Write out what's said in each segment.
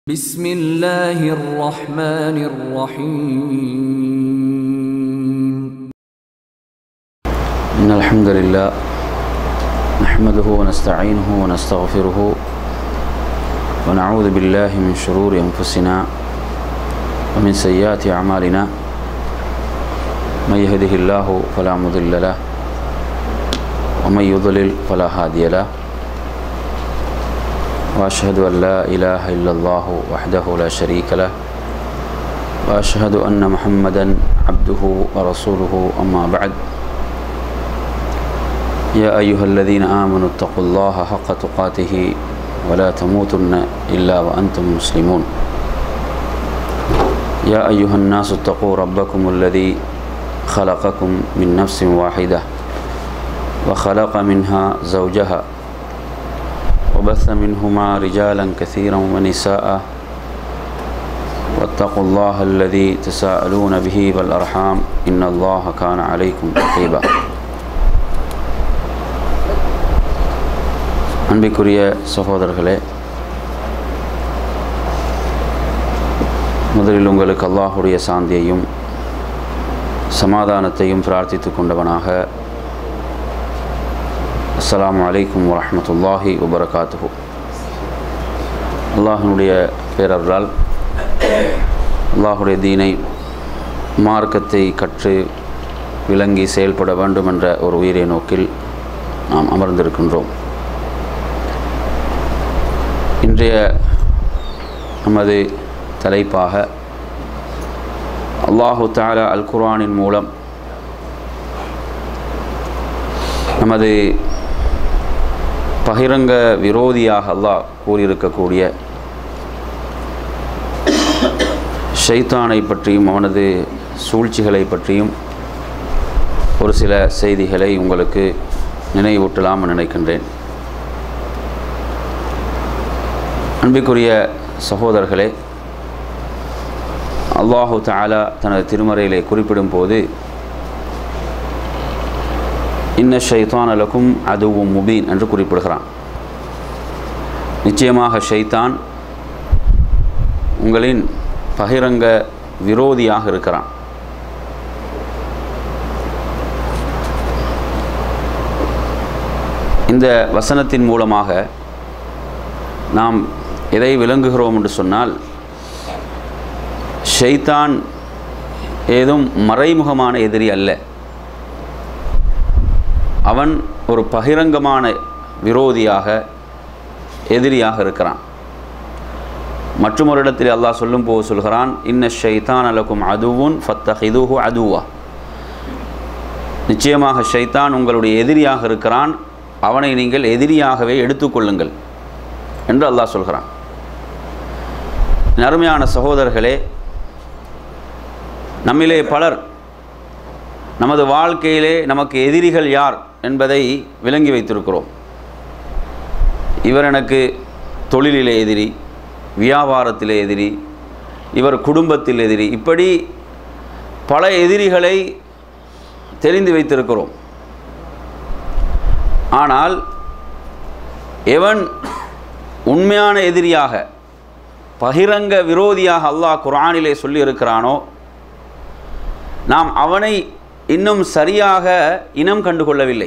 بسم الله الرحمن الرحيم إن الحمد لله نحمده ونستعينه ونستغفره ونعوذ بالله من شرور أنفسنا ومن سيئات أعمالنا من يهده الله فلا مضل له ومن يضلل فلا هادي له وأشهد أن لا إله إلا الله وحده لا شريك له وأشهد أن محمدا عبده ورسوله أما بعد يا أيها الذين آمنوا اتقوا الله حق تقاته ولا تموتن إلا وأنتم مسلمون يا أيها الناس اتقوا ربكم الذي خلقكم من نفس واحدة وخلق منها زوجها وبث منهما رجالا كثيرا ونساء واتقوا الله الذي تساءلون به والأرحام إن الله كان عليكم رقيبا அன்பிற்குரிய சகோதரர்களே முதலில் உங்களுக்கு அல்லாஹுடைய சாந்தியையும் சமாதானத்தையும் பிரார்த்தித்து கொண்டவனாக அஸ்ஸலாமு அலைக்கும் வரஹ்மத்துல்லாஹி வபரகாத்துஹு அல்லாஹனுடைய பேரர்களால் அல்லாஹுடைய தீனை மார்க்கத்தை கற்று விளங்கி செயல்பட வேண்டும் என்ற ஒரு உயிரை நோக்கில் நாம் அமர்ந்திருக்கின்றோம் இன்றைய நமது தலைப்பாக அல்லாஹு தாலா அல் குர்ஆனின் மூலம் நமது பகிரங்க விரோதியாக அல்லாஹ் கூறியிருக்கக்கூடிய ஷைத்தானை பற்றியும் அவனது சூழ்ச்சிகளை பற்றியும் ஒரு சில செய்திகளை உங்களுக்கு நினைவூட்டலாம் நினைக்கின்றேன் அன்பிற்குரிய சகோதரர்களே அல்லாஹு தாலா தனது திருமறையிலே குறிப்பிடும் போது இன்ன ஷைத்தான் அலக்கும் அதுவும் முபீன் என்று குறிப்பிடுகிறான் நிச்சயமாக ஷைத்தான் உங்களின் பகிரங்க விரோதியாக இருக்கிறான் இந்த வசனத்தின் மூலமாக நாம் எதை விளங்குகிறோம் என்று சொன்னால் ஷைத்தான் ஏதும் மறைமுகமான எதிரி அல்ல அவன் ஒரு பகிரங்கமான விரோதியாக எதிரியாக இருக்கிறான் மற்றும் ஒரு இடத்தில் அல்லாஹ் சொல்லும் போது சொல்கிறான் இன்ன ஷைத்தான் அலக்கும் அதுவுன் ஃபத்தஹிதுஹு அதுவா நிச்சயமாக ஷைத்தான் உங்களுடைய எதிரியாக இருக்கிறான் அவனை நீங்கள் எதிரியாகவே எடுத்துக்கொள்ளுங்கள் என்று அல்லாஹ் சொல்கிறான் அருமையான சகோதரர்களே நம்மிலே பலர் நமது வாழ்க்கையிலே நமக்கு எதிரிகள் யார் என்பதை விளங்கி வைத்திருக்கிறோம் இவர் எனக்கு தொழிலிலே எதிரி வியாபாரத்திலே எதிரி இவர் குடும்பத்தில் எதிரி இப்படி பல எதிரிகளை தெரிந்து வைத்திருக்கிறோம் ஆனால் எவன் உண்மையான எதிரியாக பகிரங்க விரோதியாக அல்லாஹ் குரானிலே சொல்லி இருக்கிறானோ நாம் அவனை இன்னும் சரியாக இனம் கண்டுகொள்ளவில்லை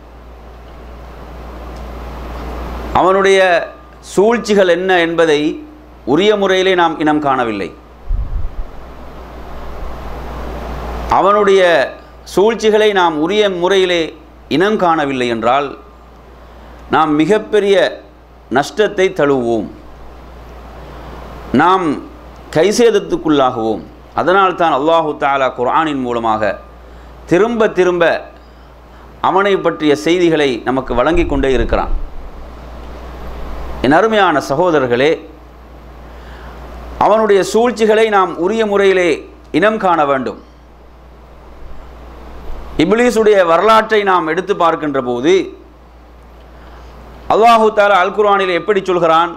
அவனுடைய சூழ்ச்சிகள் என்ன என்பதை உரிய முறையிலே நாம் இனம் காணவில்லை அவனுடைய சூழ்ச்சிகளை நாம் உரிய முறையிலே இனம் காணவில்லை என்றால் நாம் மிகப்பெரிய நஷ்டத்தை தழுவோம் நாம் கைசேதத்துக்குள்ளாகுவோம் அதனால் தான் அல்லாஹு தாலா குர்ஆனின் மூலமாக திரும்ப திரும்ப அவனை பற்றிய செய்திகளை நமக்கு வழங்கி கொண்டே இருக்கிறான் என் அருமையான சகோதரர்களே அவனுடைய சூழ்ச்சிகளை நாம் உரிய முறையிலே இனம் காண வேண்டும் இப்லீஸுடைய வரலாற்றை நாம் எடுத்து பார்க்கின்ற போது அல்லாஹு தாலா அல் குர்ஆனில் எப்படி சொல்கிறான்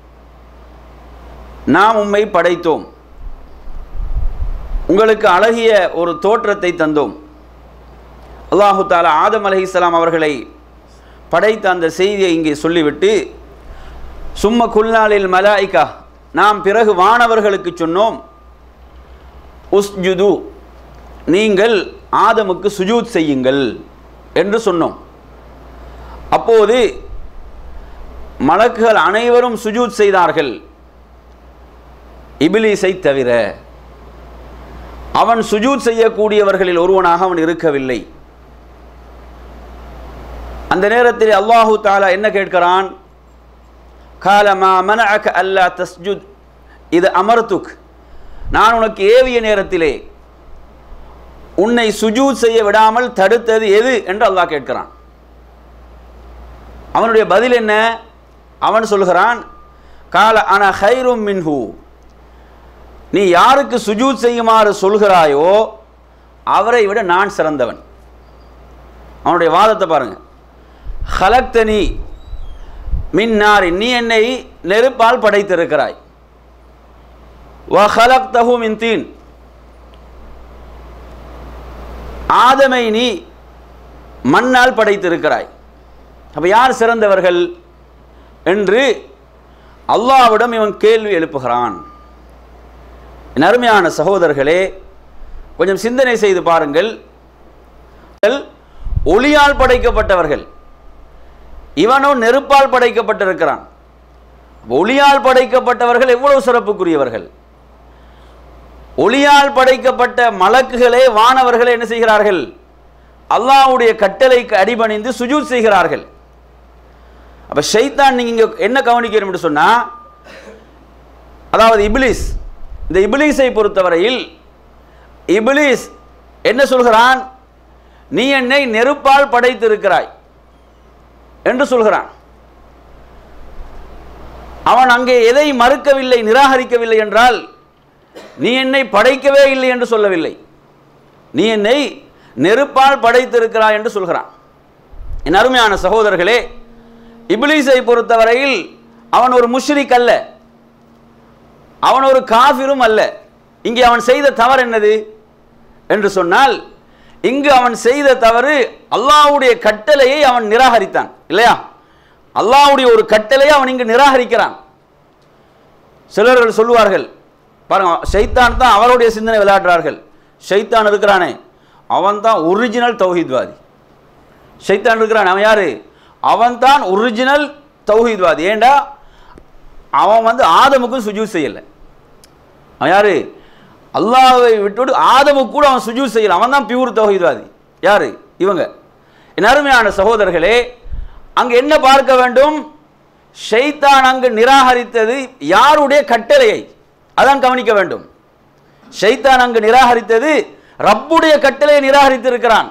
நாம் உம்மை படைத்தோம் உங்களுக்கு அழகிய ஒரு தோற்றத்தை தந்தோம் அல்லாஹு தாலா ஆதம் அலஹிஸ்லாம் அவர்களை படைத்த அந்த செய்தியை இங்கே சொல்லிவிட்டு சும்ம குல்நாளில் மலாய்கா நாம் பிறகு வானவர்களுக்கு சொன்னோம் உஸ்ஜுது நீங்கள் ஆதமுக்கு சுஜூத் செய்யுங்கள் என்று சொன்னோம் அப்போது மலக்குகள் அனைவரும் சுஜூத் செய்தார்கள் இபிலிஸை தவிர அவன் சுஜூத் செய்யக்கூடியவர்களில் ஒருவனாக அவன் இருக்கவில்லை அந்த நேரத்தில் அல்லாஹு தாலா என்ன கேட்கிறான் காலமா மனஅக அல்லா தஸ்ஜுத் இது அமர்துக் நான் உனக்கு ஏவிய நேரத்திலே உன்னை சுஜூத் செய்ய விடாமல் தடுத்தது எது என்று அல்லாஹ் கேட்கிறான் அவனுடைய பதில் என்ன அவன் சொல்கிறான் கால அன ஹைரும் மின்ஹு நீ யாருக்கு சுஜூத் செய்யுமாறு சொல்கிறாயோ அவரை விட நான் சிறந்தவன் அவனுடைய வாதத்தை பாருங்க ஹலக்தனி மின்னாரி நீ என்னை நெருப்பால் படைத்திருக்கிறாய் வ ஹலக்தஹு மின் தீன் ஆதமை நீ மண்ணால் படைத்திருக்கிறாய் அப்போ யார் சிறந்தவர்கள் என்று அல்லாவிடம் இவன் கேள்வி எழுப்புகிறான் என் அருமையான சகோதரர்களே கொஞ்சம் சிந்தனை செய்து பாருங்கள் ஒளியால் படைக்கப்பட்டவர்கள் இவனோ நெருப்பால் படைக்கப்பட்டிருக்கிறான் ஒளியால் படைக்கப்பட்டவர்கள் எவ்வளவு சிறப்புக்குரியவர்கள் ஒளியால் படைக்கப்பட்ட மலக்குகளே வானவர்களே என்ன செய்கிறார்கள் அல்லாஹ்வுடைய கட்டளைக்கு அடிபணிந்து சுஜூத் செய்கிறார்கள் அப்ப ஷைத்தான் நீங்க இங்க என்ன கவனிக்கணும் என்று சொன்னா அதாவது இபிலிஸ் இந்த இபிலிஸை பொறுத்தவரையில் இபிலிஸ் என்ன சொல்கிறான் நீ என்னை நெருப்பால் படைத்திருக்கிறாய் என்று சொல்கிறான் அவன் அங்கே எதை மறுக்கவில்லை நிராகரிக்கவில்லை என்றால் நீ என்னை படைக்கவே இல்லை என்று சொல்லவில்லை நீ என்னை நெருப்பால் படைத்திருக்கிறாய் என்று சொல்கிறான் என் அருமையான சகோதரர்களே இப்லீஸை பொறுத்தவரையில் அவன் ஒரு முஷ்ரிக் அல்ல அவன் ஒரு காஃபிரும் அல்ல இங்கே அவன் செய்த தவறு என்னது என்று சொன்னால் இங்கு அவன் செய்த தவறு அல்லாஹ்வுடைய கட்டளையை அவன் நிராகரித்தான் இல்லையா அல்லாஹ்வுடைய ஒரு கட்டளையை அவன் இங்கு நிராகரிக்கிறான் சிலர்கள் சொல்லுவார்கள் பாருங்க ஷைத்தான் தான் அவருடைய சிந்தனை விளையாடுறார்கள் ஷைத்தான் இருக்கிறானே அவன் தான் ஒரிஜினல் தௌஹீத்வாதி ஷைத்தான் இருக்கிறான் அவன் யாரு அவன் தான் ஒரிஜினல் தௌஹீத்வாதி ஏண்டா அவன் வந்து ஆதமுக்கும் சுஜூத் செய்யலை அவன் யாரு அல்லாஹ்வை விட்டுவிட்டு ஆதமுக்கு கூட அவன் சுஜூத் செய்யலை அவன் தான் பியூர் தௌஹீத்வாதி யாரு இவங்க என் அருமையான சகோதரர்களே அங்கு என்ன பார்க்க வேண்டும் ஷைத்தான் அங்கு நிராகரித்தது யாருடைய கட்டளையை அதான் கவனிக்க வேண்டும் ஷைத்தான் அங்கு நிராகரித்தது ரப்புடைய கட்டளையை நிராகரித்திருக்கிறான்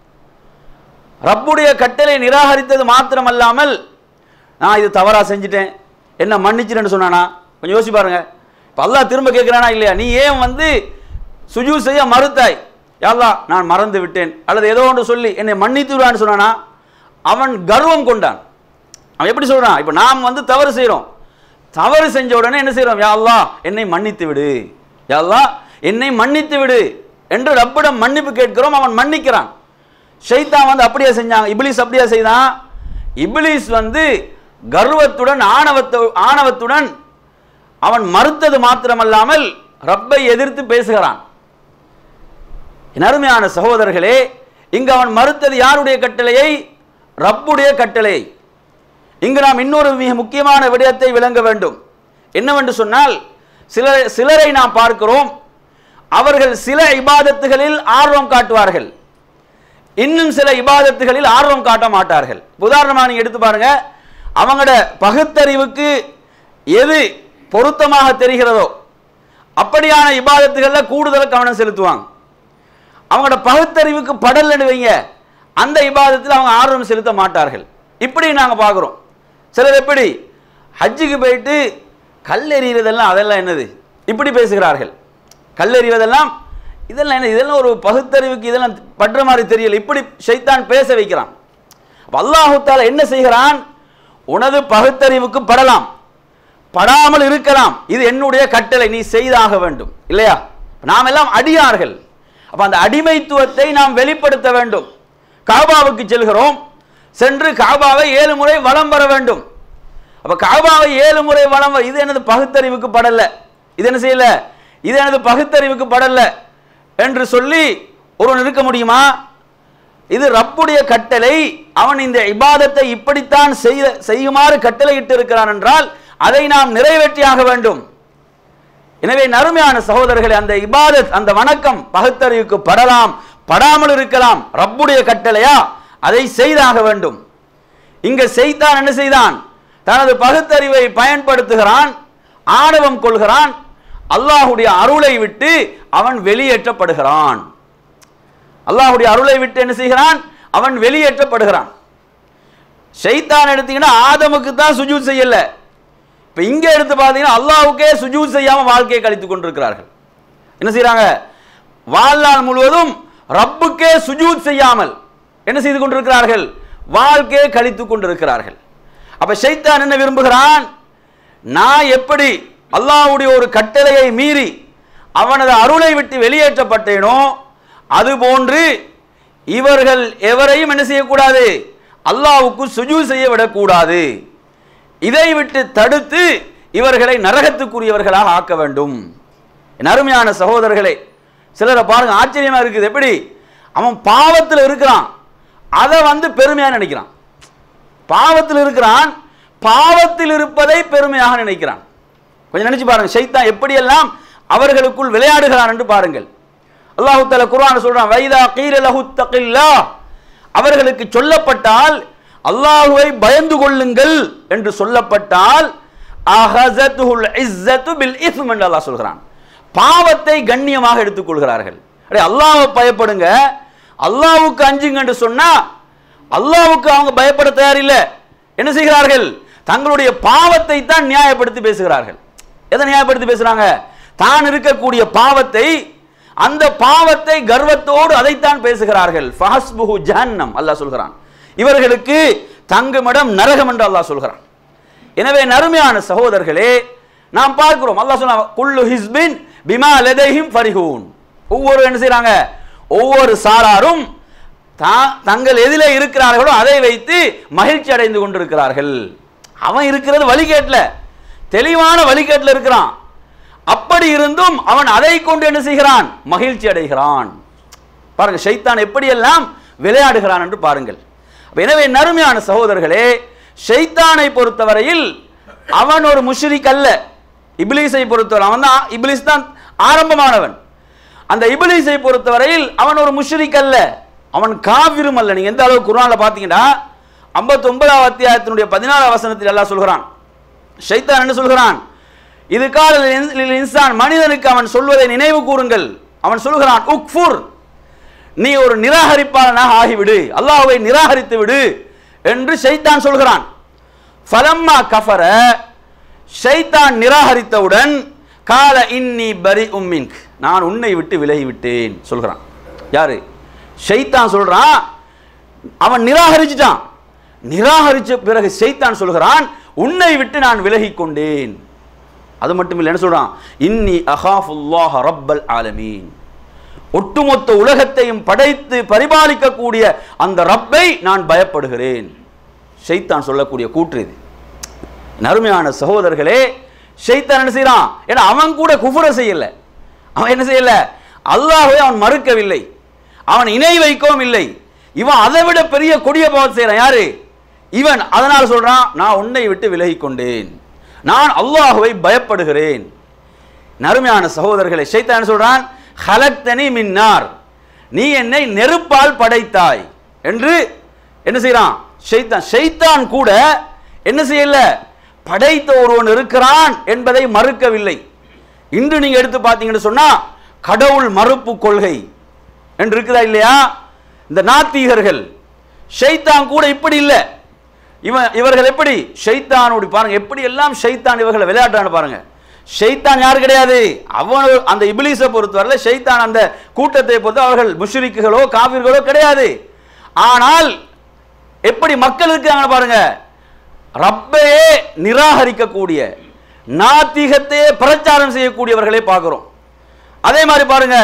ரப்புடைய கட்டளை நிராகரித்தது மாத்திரமல்லாமல் நான் இது தவறா செஞ்சிட்டேன் என்ன மன்னிச்சிட்டேன்னு சொன்னானா கொஞ்சம் யோசிச்சு பாருங்க இப்போ அல்லாஹ் திரும்ப கேட்குறானா இல்லையா நீ ஏன் வந்து சுஜூ செய்ய மறுத்தாய் யாழ்லா நான் மறந்து விட்டேன் அல்லது ஏதோ ஒன்று சொல்லி என்னை மன்னித்து விடுவான்னு சொன்னானா அவன் கர்வம் கொண்டான் அவன் எப்படி சொல்றான் இப்போ நாம் வந்து தவறு செய்கிறோம் தவறு செஞ்ச உடனே என்ன செய்கிறோம் யா அல்லாஹ் என்னை மன்னித்து விடு யா அல்லாஹ் என்னை மன்னித்து விடு என்று ரப்பிடம் மன்னிப்பு கேட்கிறோம் அவன் மன்னிக்கிறான் ஷைத்தான் வந்து அப்படியே செஞ்சாங்க இப்லீஸ் அப்படியே செய்தான் இப்லீஸ் வந்து கர்வத்துடன் ஆணவத்து ஆணவத்துடன் அவன் மறுத்தது மாத்திரமல்லாமல் ரப்பை எதிர்த்து பேசுகிறான் என் அருமையான சகோதரர்களே இங்கு அவன் மறுத்தது யாருடைய கட்டளையை ரப்புடைய கட்டளையை இங்கு நாம் இன்னொரு மிக முக்கியமான விடயத்தை விளங்க வேண்டும் என்னவென்று சொன்னால் சில சிலரை நாம் பார்க்கிறோம் அவர்கள் சில இபாதத்துகளில் ஆர்வம் காட்டுவார்கள் இன்னும் சில இபாதத்துகளில் ஆர்வம் காட்ட மாட்டார்கள் உதாரணமாக நீங்க எடுத்து பாருங்க அவங்களோட பகுத்தறிவுக்கு எது பொருத்தமாக தெரிகிறதோ அப்படியான இபாதத்துகளில் கூடுதல் கவனம் செலுத்துவாங்க அவங்களோட பகுத்தறிவுக்கு படல் வைங்க அந்த இபாதத்தில் அவங்க ஆர்வம் செலுத்த மாட்டார்கள் இப்படி நாங்கள் பார்க்குறோம் சிலர் எப்படி ஹஜ்ஜுக்கு போயிட்டு கல் எறிகிறதெல்லாம் அதெல்லாம் என்னது இப்படி பேசுகிறார்கள் கல் எறிவதெல்லாம் இதெல்லாம் என்ன இதெல்லாம் ஒரு பகுத்தறிவுக்கு இதெல்லாம் படுற மாதிரி தெரியல இப்படி ஷைத்தான் பேச வைக்கிறான் அப்ப அல்லாஹு தாலா என்ன செய்கிறான் உனது பகுத்தறிவுக்கு படலாம் படாமல் இருக்கலாம் இது என்னுடைய கட்டளை நீ செய்தாக வேண்டும் இல்லையா நாம் எல்லாம் அடியார்கள் அப்ப அந்த அடிமைத்துவத்தை நாம் வெளிப்படுத்த வேண்டும் காபாவுக்கு செல்கிறோம் சென்று காபாவை ஏழு முறை வலம் வர வேண்டும் அப்ப காபாவை ஏழு முறை வலம் வ- இது எனது பகுத்தறிவுக்கு படல இது என்ன செய்யல இது எனது பகுத்தறிவுக்கு படல என்று சொல்லி ஒருவன் இருக்க முடியுமா இது ரப்புடைய கட்டளை அவன் இந்த இபாதத்தை இப்படித்தான் செய்ய செய்யுமாறு கட்டளையிட்டு இருக்கிறான் என்றால் அதை நாம் நிறைவேற்றியாக வேண்டும் எனவே நறுமையான சகோதரர்களே அந்த இபாதத் அந்த வணக்கம் பகுத்தறிவுக்கு படலாம் படாமல் இருக்கலாம் ரப்புடைய கட்டளையா அதை செய்தாக வேண்டும் இங்க செய்தான் என்ன செய்தான் தனது பகுத்தறிவை பயன்படுத்துகிறான் ஆணவம் கொள்கிறான் அல்லாஹுடைய அருளை விட்டு அவன் வெளியேற்றப்படுகிறான் அல்லாஹுடைய அருளை விட்டு என்ன செய்கிறான் அவன் வெளியேற்றப்படுகிறான் ஷைத்தான் எடுத்தீங்கன்னா ஆதமுக்கு தான் சுஜூத் செய்யல இப்ப இங்க எடுத்து பார்த்தீங்கன்னா அல்லாஹ்வுக்கே சுஜூத் செய்யாம வாழ்க்கையை கழித்துக் கொண்டிருக்கிறார்கள் என்ன செய்றாங்க வாழ்நாள் முழுவதும் ரப்புக்கே சுஜூத் செய்யாமல் என்ன செய்து கொண்டிருக்கிறார்கள் வாழ்க்கையை கழித்துக் கொண்டிருக்கிறார்கள் அப்ப ஷைத்தான் என்ன விரும்புகிறான் நான் எப்படி அல்லாஹ்வுடைய ஒரு கட்டளையை மீறி அவனது அருளை விட்டு வெளியேற்றப்பட்டேனோ அதுபோன்று இவர்கள் எவரையும் என்ன செய்யக்கூடாது அல்லாஹ்வுக்கு சுஜூ செய்ய விடக்கூடாது இதை விட்டு தடுத்து இவர்களை நரகத்துக்குரியவர்களாக ஆக்க வேண்டும் என் அருமையான சகோதரர்களே சிலரை பாருங்க ஆச்சரியமா இருக்குது எப்படி அவன் பாவத்தில் இருக்கிறான் அதை வந்து பெருமையா நினைக்கிறான் பாவத்தில் இருக்கிறான் பாவத்தில் இருப்பதை பெருமையாக நினைக்கிறான் கொஞ்சம் நினைச்சு பாருங்க ஷைத்தான் எப்படியெல்லாம் அவர்களுக்குள் விளையாடுகிறான் என்று பாருங்கள் அல்லாஹு தஆலா குர்ஆன் சொல்றான் வைதா கீர லஹு தகில்லா அவர்களுக்கு சொல்லப்பட்டால் அல்லாஹுவை பயந்து கொள்ளுங்கள் என்று சொல்லப்பட்டால் அஹஸத்துல் இஸ்ஸத்து பில் இஸ்ம் என்று அல்லாஹ் சொல்கிறான் பாவத்தை கண்ணியமாக எடுத்துக்கொள்கிறார்கள் அடே அல்லாஹ்வை பயப்படுங்க அல்லாஹ்வுக்கு அஞ்சுங்க என்று சொன்னா அல்லாஹ்வுக்கு அவங்க பயப்பட தயாரில்லை என்ன செய்கிறார்கள் தங்களுடைய பாவத்தை தான் நியாயப்படுத்தி பேசுகிறார்கள் எதை நியாயப்படுத்தி பேசுறாங்க தான் இருக்கக்கூடிய பாவத்தை அந்த பாவத்தை கர்வத்தோடு அதைத்தான் பேசுகிறார்கள் ஃபஹஸ்புஹு ஜஹன்னம் அல்லாஹ் சொல்கிறான் இவர்களுக்கு தங்குமிடம் நரகம் என்று அல்லாஹ் சொல்கிறான் எனவே நறுமையான சகோதரர்களே நாம் பார்க்கிறோம் அல்லாஹ் சொன்னா குல்லு ஹிஸ்பின் பிமா லதைஹிம் ஃபரிஹூன் ஒவ்வொரு என்ன செய்றாங்க ஒவ்வொரு சாராரும் தா- தங்கள் எதிலே இருக்கிறார்களோ அதை வைத்து மகிழ்ச்சி அடைந்து கொண்டிருக்கிறார்கள் அவன் இருக்கிறது வழிகேட்டில் தெளிவான வழிகேட்டில் இருக்கிறான் அப்படி இருந்தும் அவன் அதை கொண்டு என்ன செய்கிறான் மகிழ்ச்சி அடைகிறான் பாருங்க ஷைத்தான் எப்படியெல்லாம் விளையாடுகிறான் என்று பாருங்கள் அப்ப எனவே நறுமையான சகோதரர்களே ஷைத்தானை பொறுத்தவரையில் அவன் ஒரு முஷ்ரிக் அல்ல இப்லீஸை பொறுத்தவரை அவன் தான் இப்லீஸ் தான் ஆரம்பமானவன் அந்த இப்லீஸை பொறுத்தவரையில் அவன் ஒரு முஷ்ரிக் அல்ல அவன் காவிரும் அல்ல நீங்க எந்த அளவு குர்ஆன்ல பாத்தீங்கன்னா 59வது அத்தியாயத்தினுடைய 14 வசனத்தில் அல்லாஹ் சொல்கிறான் ஷைத்தான் என்ன சொல்கிறான் இது கால இன்சான் மனிதனுக்கு அவன் சொல்வதை நினைவு கூறுங்கள் அவன் சொல்கிறான் உக்ஃபுர் நீ ஒரு நிராகரிப்பாளனாக ஆகிவிடு அல்லாஹ்வை நிராகரித்து விடு என்று ஷைத்தான் சொல்கிறான் ஃபலம்மா கஃபர ஷைத்தான் நிராகரித்தவுடன் கால இன்னி பரி உம்மின்க் நான் உன்னை விட்டு விலகி விட்டேன் சொல்கிறான் யாரு ஷைத்தான் சொல்றான் அவன் நிராகரிச்சிட்டான் நிராகரிச்ச பிறகு ஷைத்தான் சொல்கிறான் உன்னை விட்டு நான் விலகிக் கொண்டேன் அது மட்டும் இல்லை என்ன சொல்றான் இன்னி அஹாஃபுல்லாஹ ரப்பல் ஆலமீன் ஒட்டுமொத்த உலகத்தையும் படைத்து பரிபாலிக்கக்கூடிய அந்த ரப்பை நான் பயப்படுகிறேன் ஷைத்தான் சொல்லக்கூடிய கூற்று இது என் அருமையான சகோதரர்களே ஷைத்தான் என்ன செய்யறான் ஏன்னா அவன் கூட குஃபுர செய்யல அவன் என்ன செய்யல அல்லாஹ்வை அவன் மறுக்கவில்லை அவன் இணை வைக்கவும் இல்லை இவன் அதை விட பெரிய கொடிய பாவத்தை செய்யறான் யாரு இவன் அதனால் சொல்றான் நான் உன்னை விட்டு விலகிக் கொண்டேன் நான் அல்லாஹ்வை பயப்படுகிறேன் நறுமையான சகோதரர்களை ஷைத்தான் என்ன சொல்றான் ஹலக்தனி மின்னார் நீ என்னை நெருப்பால் படைத்தாய் என்று என்ன செய்றான் ஷைத்தான் ஷைத்தான் கூட என்ன செய்யல படைத்த ஒருவன் இருக்கிறான் என்பதை மறுக்கவில்லை இன்று நீங்க எடுத்து பார்த்தீங்கன்னு சொன்னா கடவுள் மறுப்பு கொள்கை என்று இருக்குதா இல்லையா இந்த நாத்திகர்கள் ஷைத்தான் கூட இப்படி இல்லை இவன் இவர்கள் எப்படி ஷைத்தானுடைய பாருங்க எப்படி எல்லாம் ஷைத்தான் இவர்களை விளையாட்டான்னு பாருங்க ஷைத்தான் யாரு கிடையாது அவன் அந்த இபிலிஸை பொறுத்தவரையில் ஷைத்தான் அந்த கூட்டத்தை பொறுத்து அவர்கள் முஷ்ரிக்குகளோ காவிர்களோ கிடையாது ஆனால் எப்படி மக்கள் இருக்காங்க பாருங்க ரப்பையே நிராகரிக்கக்கூடிய நாத்திகத்தையே பிரச்சாரம் செய்யக்கூடியவர்களை பார்க்கிறோம் அதே மாதிரி பாருங்க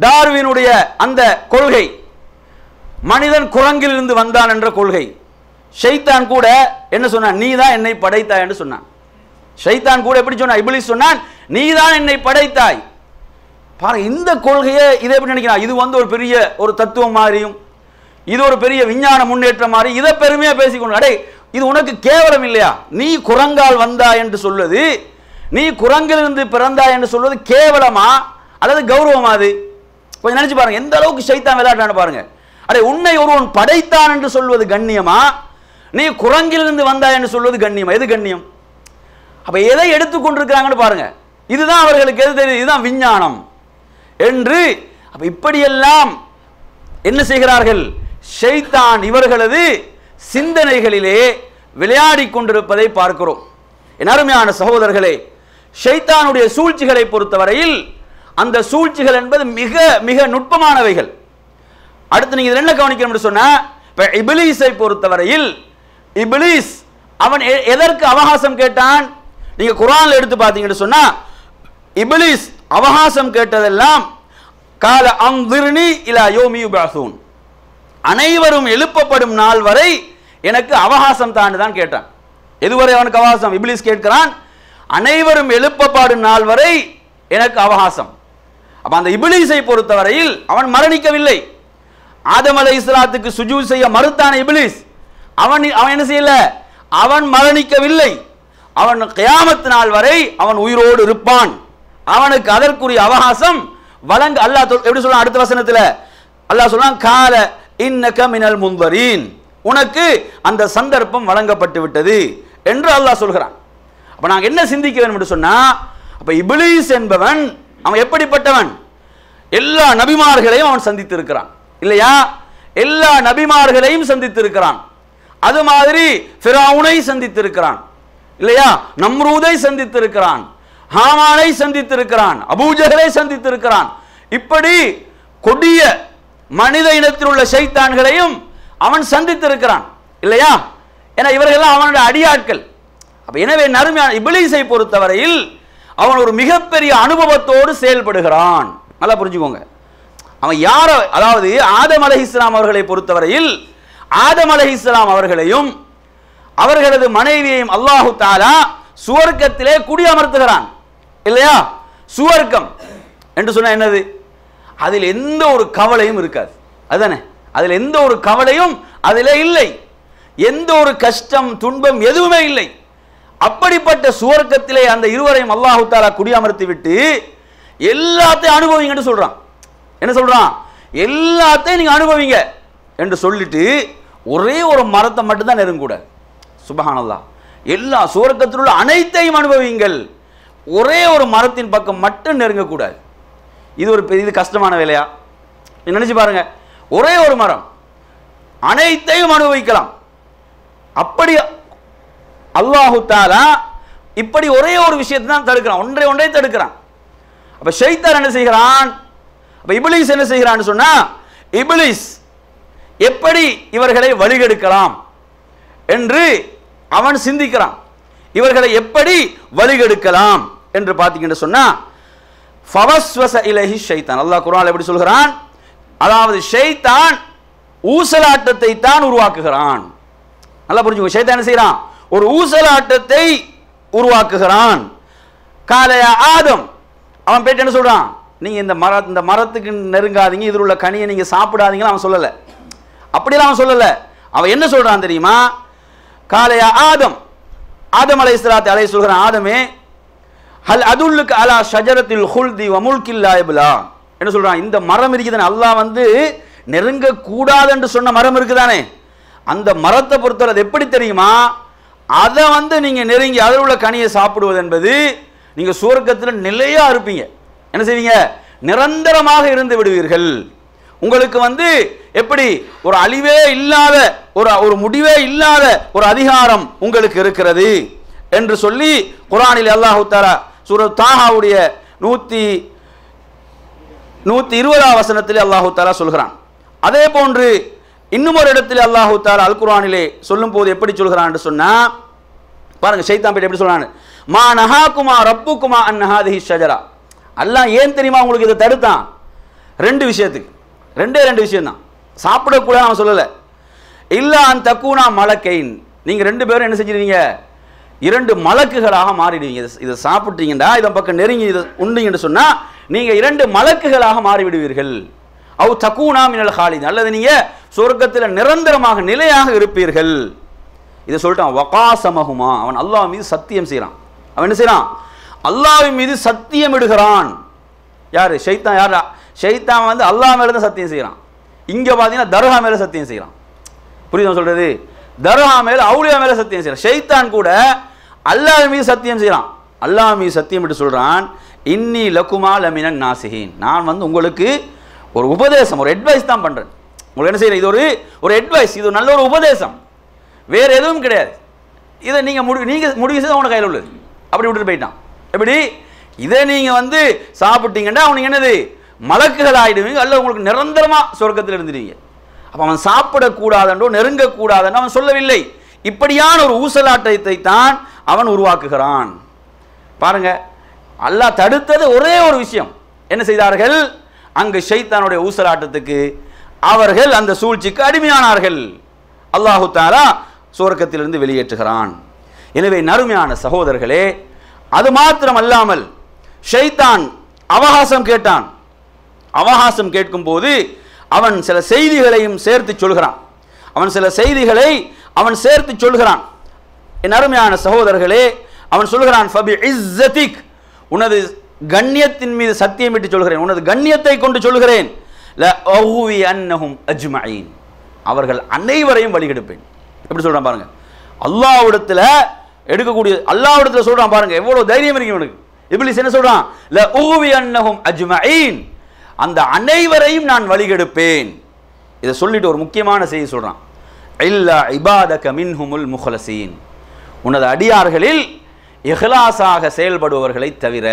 டார்வினுடைய அந்த கொள்கை மனிதன் குரங்கிலிருந்து வந்தான் என்ற கொள்கை ஷைத்தான் கூட என்ன சொன்னான் நீ தான் என்னை படைத்தாய் என்று சொன்னான் ஷைத்தான் கூட எப்படி சொன்னான் இப்லீஸ் சொன்னான் நீ தான் என்னை படைத்தாய் பாருங்க இந்த கொள்கையை இதை எப்படி நினைக்கிறான் இது வந்து ஒரு பெரிய ஒரு தத்துவம் மாதிரியும் இது ஒரு பெரிய விஞ்ஞான முன்னேற்றம் மாதிரி இதை பெருமையா பேசிக்கொண்டு அடே இது உனக்கு கேவலம் இல்லையா நீ குரங்கால் வந்தா என்று சொல்வது நீ குரங்கிலிருந்து பிறந்தா என்று சொல்வது கேவலமா அல்லது கௌரவமா அது கொஞ்சம் நினைச்சு பாருங்க எந்த அளவுக்கு சைத்தான் விளையாட்டான்னு பாருங்க அடே உன்னை ஒருவன் படைத்தான் என்று சொல்வது கண்ணியமா நீ குரங்கிலிருந்து வந்தா என்று சொல்வது கண்ணியமா எது கண்ணியம் அப்ப எதை எடுத்துக்கொண்டிருக்கிறாங்கன்னு பாருங்க இதுதான் அவர்களுக்கு எது தெரியுது இதுதான் விஞ்ஞானம் என்று அப்ப இப்படியெல்லாம் என்ன செய்கிறார்கள் ஷைத்தான் இவர்களது சிந்தனைகளிலே விளையாடிக் கொண்டிருப்பதை பார்க்கிறோம் என் அருமையான சகோதரர்களே ஷைத்தானுடைய சூழ்ச்சிகளை பொறுத்தவரையில் அந்த சூழ்ச்சிகள் என்பது மிக மிக நுட்பமானவைகள் அடுத்து நீங்க இதுல என்ன கவனிக்கணும்னு சொன்னா இப்ப இபிலீஸை பொறுத்தவரையில் இபிலீஸ் அவன் எ- எதற்கு அவகாசம் கேட்டான் நீங்க குர்ஆன்ல எடுத்து பார்த்தீங்கன்னு சொன்னா இபிலீஸ் அவகாசம் கேட்டதெல்லாம் கால அங்கிருணி இலா யோமி யுபாசூன் அனைவரும் எழுப்பப்படும் நாள் வரை எனக்கு அவகாசம் தான்னு தான் கேட்டான் எதுவரை அவனுக்கு அவகாசம் இபிலிஸ் கேட்கிறான் அனைவரும் எழுப்பப்படும் நாள் வரை எனக்கு அவகாசம் அப்ப அந்த இபிலிஸை பொறுத்தவரையில் அவன் மரணிக்கவில்லை ஆதம் அலை இஸ்லாத்துக்கு சுஜூ செய்ய மறுத்தான இபிலிஸ் அவன் அவன் என்ன செய்யல அவன் மரணிக்கவில்லை அவன் கியாமத் நாள் வரை அவன் உயிரோடு இருப்பான் அவனுக்கு அதற்குரிய அவகாசம் வழங்க அல்லாஹ் தொல்- எப்படி சொல்றான் அடுத்த வசனத்துல அல்லாஹ் சொல்றான் கால இன்னக மினல் முந்தரீன் உனக்கு அந்த சந்தர்ப்பம் வழங்கப்பட்டு விட்டது என்று அல்லாஹ் சொல்கிறான் அப்ப நாங்க என்ன சிந்திக்க வேண்டும் என்று சொன்னா அப்ப இபிலிஸ் என்பவன் அவன் எப்படிப்பட்டவன் எல்லா நபிமார்களையும் அவன் சந்தித்திருக்கிறான் இல்லையா எல்லா நபிமார்களையும் சந்தித்திருக்கிறான் அது மாதிரி ஃபிரௌனை சந்தித்திருக்கிறான் இல்லையா நம்ரூதை சந்தித்திருக்கிறான் ஹாமானை சந்தித்திருக்கிறான் அபூஜகலை சந்தித்திருக்கிறான் இப்படி கொடிய மனித இனத்தில் உள்ள சைத்தான்களையும் அவன் சந்தித்திருக்கிறான் இல்லையா ஏன்னா இவர்கள்லாம் அவனுடைய அடியாட்கள் அப்ப எனவே நறுமையான இபிலிஸை பொறுத்தவரையில் அவன் ஒரு மிகப்பெரிய அனுபவத்தோடு செயல்படுகிறான் நல்லா புரிஞ்சுக்கோங்க அவன் யார அதாவது ஆதம் அலைஹிஸ்ஸலாம் அவர்களை பொறுத்தவரையில் ஆதம் அலைஹிஸ்ஸலாம் அவர்களையும் அவர்களது மனைவியையும் அல்லாஹு தாலா சுவர்க்கத்திலே குடியமர்த்துகிறான் இல்லையா சுவர்க்கம் என்று சொன்னா என்னது அதில் எந்த ஒரு கவலையும் இருக்காது அதுதானே அதில் எந்த ஒரு கவலையும் அதிலே இல்லை எந்த ஒரு கஷ்டம் துன்பம் எதுவுமே இல்லை அப்படிப்பட்ட சுவர்க்கத்திலே அந்த இருவரையும் அல்லாஹு தாலா குடியமர்த்தி விட்டு எல்லாத்தையும் அனுபவிங்கன்னு சொல்றான் என்ன சொல்றான் எல்லாத்தையும் நீங்க அனுபவிங்க என்று சொல்லிட்டு ஒரே ஒரு மரத்தை மட்டும்தான் நெருங்கக்கூடாது சுபஹானல்லாஹ் எல்லா சுவர்க்கத்தில் உள்ள அனைத்தையும் அனுபவிங்கள் ஒரே ஒரு மரத்தின் பக்கம் மட்டும் நெருங்கக்கூடாது இது ஒரு பெரிய இது கஷ்டமான வேலையா நீங்க நினைச்சு பாருங்க ஒரே ஒரு மரம் அனைத்தையும் அனுபவிக்கலாம் அப்படி அல்லாஹு தாலா இப்படி ஒரே ஒரு விஷயத்தை தான் தடுக்கிறான் ஒன்றை ஒன்றை தடுக்கிறான் அப்ப ஷைத்தான் என்ன செய்கிறான் அப்ப இபிலிஸ் என்ன செய்கிறான்னு சொன்னா இபிலிஸ் எப்படி இவர்களை வழிகெடுக்கலாம் என்று அவன் சிந்திக்கிறான் இவர்களை எப்படி வழிகெடுக்கலாம் என்று பார்த்தீங்கன்னு சொன்னா ஃபவஸ்வச இலஹி ஷைத்தான் அல்லாஹ் குர்ஆன்ல எப்படி சொல்கிறான் அதாவது ஷைத்தான் ஊசலாட்டத்தை தான் உருவாக்குகிறான் நல்லா புரிஞ்சுக்கோ ஷைத்தான் என்ன செய்கிறான் ஒரு ஊசலாட்டத்தை உருவாக்குகிறான் காலைய ஆதம் அவன் போயிட்டு என்ன சொல்றான் நீங்க இந்த மர இந்த மரத்துக்கு நெருங்காதீங்க இதில் உள்ள கனியை நீங்க சாப்பிடாதீங்கன்னு அவன் சொல்லல அப்படிலாம் அவன் சொல்லல அவன் என்ன சொல்றான் தெரியுமா காலைய ஆதம் ஆதம் அலை இஸ்லாத்தை அலை சொல்கிறான் ஆதமே ஹல் அதுல்லுக்கு அலா ஷஜரத்தில் ஹுல்தி வமுல்கில்லா இப்லா என்ன சொல்றான் இந்த மரம் இருக்குதானே அல்லாஹ் வந்து நெருங்க கூடாது என்று சொன்ன மரம் இருக்குதானே அந்த மரத்தை பொறுத்தவரை அது எப்படி தெரியுமா அதை வந்து நீங்க நெருங்கி அதில் உள்ள கனியை சாப்பிடுவது என்பது நீங்க சுவர்க்கத்தில் நிலையா இருப்பீங்க என்ன செய்வீங்க நிரந்தரமாக இருந்து விடுவீர்கள் உங்களுக்கு வந்து எப்படி ஒரு அழிவே இல்லாத ஒரு ஒரு முடிவே இல்லாத ஒரு அதிகாரம் உங்களுக்கு இருக்கிறது என்று சொல்லி குரானில் அல்லாஹு தாலா சூரத் தாஹாவுடைய நூத்தி நூத்தி இருபதாம் வசனத்தில் அல்லாஹு தாலா சொல்கிறான் அதே போன்று இன்னும் ஒரு இடத்தில் அல்லாஹு தாலா அல் குர்ஆனிலே சொல்லும் போது எப்படி சொல்கிறான் என்று சொன்னா பாருங்க சைத்தான் பேர் எப்படி சொல்றான்னு மா நஹாக்குமா ரப்புக்குமா அன்னஹாதிஹி ஷஜரா அல்லாஹ் ஏன் தெரியுமா உங்களுக்கு இதை தடுத்தான் ரெண்டு விஷயத்துக்கு ரெண்டே ரெண்டு விஷயம் தான் சாப்பிடக்கூடாது அவன் சொல்லலை இல்லா அன் தக்கூனா மலக்கைன் நீங்க ரெண்டு பேரும் என்ன செஞ்சிருவீங்க இரண்டு மலக்குகளாக மாறிடுவீங்க இதை- இதை சாப்பிட்டீங்கடா இதன் பக்கம் நெருங்கி இதை உண்டீங்கன்னு சொன்னா நீங்க இரண்டு மலக்குகளாக மாறிவிடுவீர்கள் அவ் தக்கூனா மினல் ஹாலித் அல்லது நீங்க சொர்க்கத்தில் நிரந்தரமாக நிலையாக இருப்பீர்கள் இதை சொல்லிட்டான் வகாசமகுமா அவன் அல்லாஹ் மீது சத்தியம் செய்கிறான் அவன் என்ன செய்றான் அல்லாஹ்வின் மீது சத்தியம் இடுகிறான் யாரு ஷைத்தான் யாரா ஷைத்தான் வந்து அல்லாஹ் மேல தான் சத்தியம் செய்கிறான் இங்க பார்த்தீங்கன்னா தர்கா மேல சத்தியம் செய்கிறான் புரியுதா நான் சொல்றது தர்கா மேல அவுலியா மேல சத்தியம் செய்கிறான் ஷைத்தான் கூட அல்லாஹ் மீது சத்தியம் செய்கிறான் அல்லாஹ் மீது சத்தியம் இட்டு சொல்றான் இன்னி லக்குமா லமினன் நாசிஹீன் நான் வந்து உங்களுக்கு ஒரு உபதேசம் ஒரு அட்வைஸ் தான் பண்றேன் உங்களுக்கு என்ன செய்யறேன் இது ஒரு ஒரு அட்வைஸ் இது ஒரு நல்ல ஒரு உபதேசம் வேற எதுவும் கிடையாது இதை நீங்க முடிவு நீங்க முடிவு செய்து அவன கையில் உள்ளது அப்படி விட்டுட்டு போயிட்டான் எப்படி இதை நீங்க வந்து சாப்பிட்டீங்கன்னா அவனுக்கு என்னது மலக்குகள் ஆயிடுவீங்க அல்ல உங்களுக்கு நிரந்தரமா சொர்க்கத்தில் இருந்துடுவீங்க அப்ப அவன் சாப்பிடக்கூடாதென்றோ நெருங்கக்கூடாதென்றோ அவன் சொல்லவில்லை இப்படியான ஒரு ஊசலாட்டத்தை தான் அவன் உருவாக்குகிறான் பாருங்க அல்லாஹ் தடுத்தது ஒரே ஒரு விஷயம் என்ன செய்தார்கள் அங்கு ஷைத்தானுடைய ஊசலாட்டத்துக்கு அவர்கள் அந்த சூழ்ச்சிக்கு அடிமையானார்கள் அல்லாஹு தாலா சுவர்க்கத்திலிருந்து வெளியேற்றுகிறான் எனவே நறுமையான சகோதரர்களே அது மாத்திரம் அல்லாமல் ஷைத்தான் அவகாசம் கேட்டான் அவகாசம் கேட்கும்போது அவன் சில செய்திகளையும் சேர்த்து சொல்கிறான் அவன் சில செய்திகளை அவன் சேர்த்து சொல்கிறான் என் அருமையான சகோதரர்களே அவன் சொல்கிறான் ஃபபி இஸ்ஸதிக் உனது கண்ணியத்தின் மீது சத்தியமிட்டு சொல்கிறேன் உனது கண்ணியத்தை கொண்டு சொல்கிறேன் ல அஹுவி அன்னஹும் அஜ்மஈன் அவர்கள் அனைவரையும் வழிகெடுப்பேன் எப்படி சொல்றான் பாருங்க அல்லாஹ்விடத்துல எடுக்கக்கூடிய அல்லாஹ்விடத்துல சொல்றான் பாருங்க எவ்வளவு தைரியம் இருக்கு இவனுக்கு இப்லீஸ் என்ன சொல்றான் ல உகுவி அன்னஹும் அஜ்மஈன் அந்த அனைவரையும் நான் வழிகெடுப்பேன் இதை சொல்லிட்டு ஒரு முக்கியமான செய்தி சொல்றான் இல்லா இபாதக மின்ஹுமுல் முஹலசீன் உனது அடியார்களில் இஹ்லாஸாக செயல்படுபவர்களை தவிர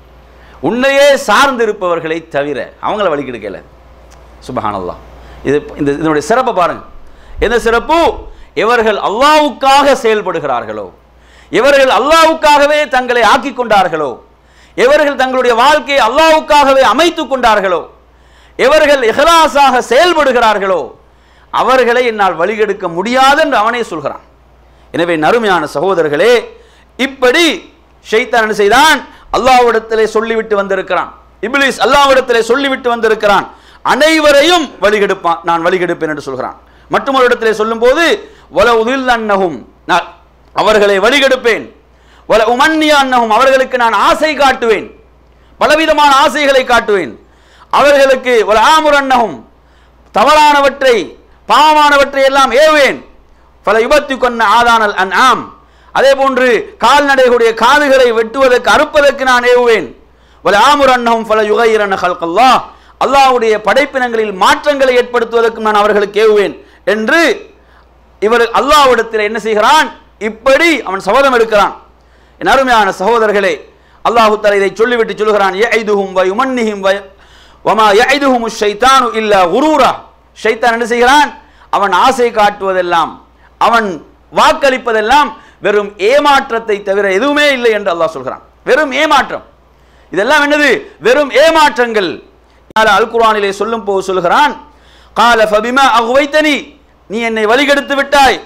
உன்னையே சார்ந்திருப்பவர்களை தவிர அவங்கள வழிகெடுக்கல சுபஹானல்லாஹ் இது இந்த இதனுடைய சிறப்பை பாருங்க எந்த சிறப்பு இவர்கள் அல்லாஹ்வுக்காக செயல்படுகிறார்களோ இவர்கள் அல்லாஹ்வுக்காகவே தங்களை ஆக்கிக் கொண்டார்களோ இவர்கள் தங்களுடைய வாழ்க்கையை அல்லாஹ்வுக்காகவே அமைத்துக் கொண்டார்களோ இவர்கள் இஹ்லாஸாக செயல்படுகிறார்களோ அவர்களை என்னால் வழிகெடுக்க முடியாது என்று அவனே சொல்கிறான் எனவே நறுமையான சகோதரர்களே இப்படி ஷைத்தான் என்ன செய்தான் அல்லாஹ்விடத்திலே சொல்லிவிட்டு வந்திருக்கிறான் இப்லீஸ் அல்லாஹ்விடத்திலே சொல்லிவிட்டு வந்திருக்கிறான் அனைவரையும் வழிகெடுப்பான் நான் வழிகெடுப்பேன் என்று சொல்கிறான் மற்றொரு இடத்திலே சொல்லும்போது வல உதில் அன்னகும் நான் அவர்களை வழிகெடுப்பேன் வல உமன்னிய அன்னகும் அவர்களுக்கு நான் ஆசை காட்டுவேன் பலவிதமான ஆசைகளை காட்டுவேன் அவர்களுக்கு வல ஆமுர் அன்னகும் தவறானவற்றை பாவமானவற்றை எல்லாம் ஏவேன் பல யுபத்தி கொன்ன ஆதானல் அன் ஆம் அதே போன்று கால்நடைகளுடைய காதுகளை வெட்டுவதற்கு அறுப்பதற்கு நான் ஏவுவேன் வல ஆமுர் அன்னஹும் பல யுகைரன் ஹல்கல்லா அல்லாஹ்வுடைய படைப்பினங்களில் மாற்றங்களை ஏற்படுத்துவதற்கும் நான் அவர்களுக்கு ஏவுவேன் என்று இவர் அல்லாஹ்விடத்தில் என்ன செய்கிறான் இப்படி அவன் சபதம் எடுக்கிறான் என் அருமையான சகோதரர்களே அல்லாஹு தஆலா இதை சொல்லிவிட்டு சொல்கிறான் யஐதுஹும் வ யுமன்னிஹிம் வ வமா யஐதுஹும் ஷைத்தானு இல்லா குரூரா ஷைத்தான் என்ன செய்கிறான் அவன் ஆசை காட்டுவதெல்லாம் அவன் வாக்களிப்பதெல்லாம் வெறும் ஏமாற்றத்தை தவிர எதுவுமே இல்லை என்று அல்லாஹ் சொல்கிறான் வெறும் ஏமாற்றம் இதெல்லாம் என்னது வெறும் ஏமாற்றங்கள் அல் குர்ஆனிலே சொல்லும் போது சொல்கிறான் قال فبما اغويتني நீ என்னை வழிகெடுத்து விட்டாய்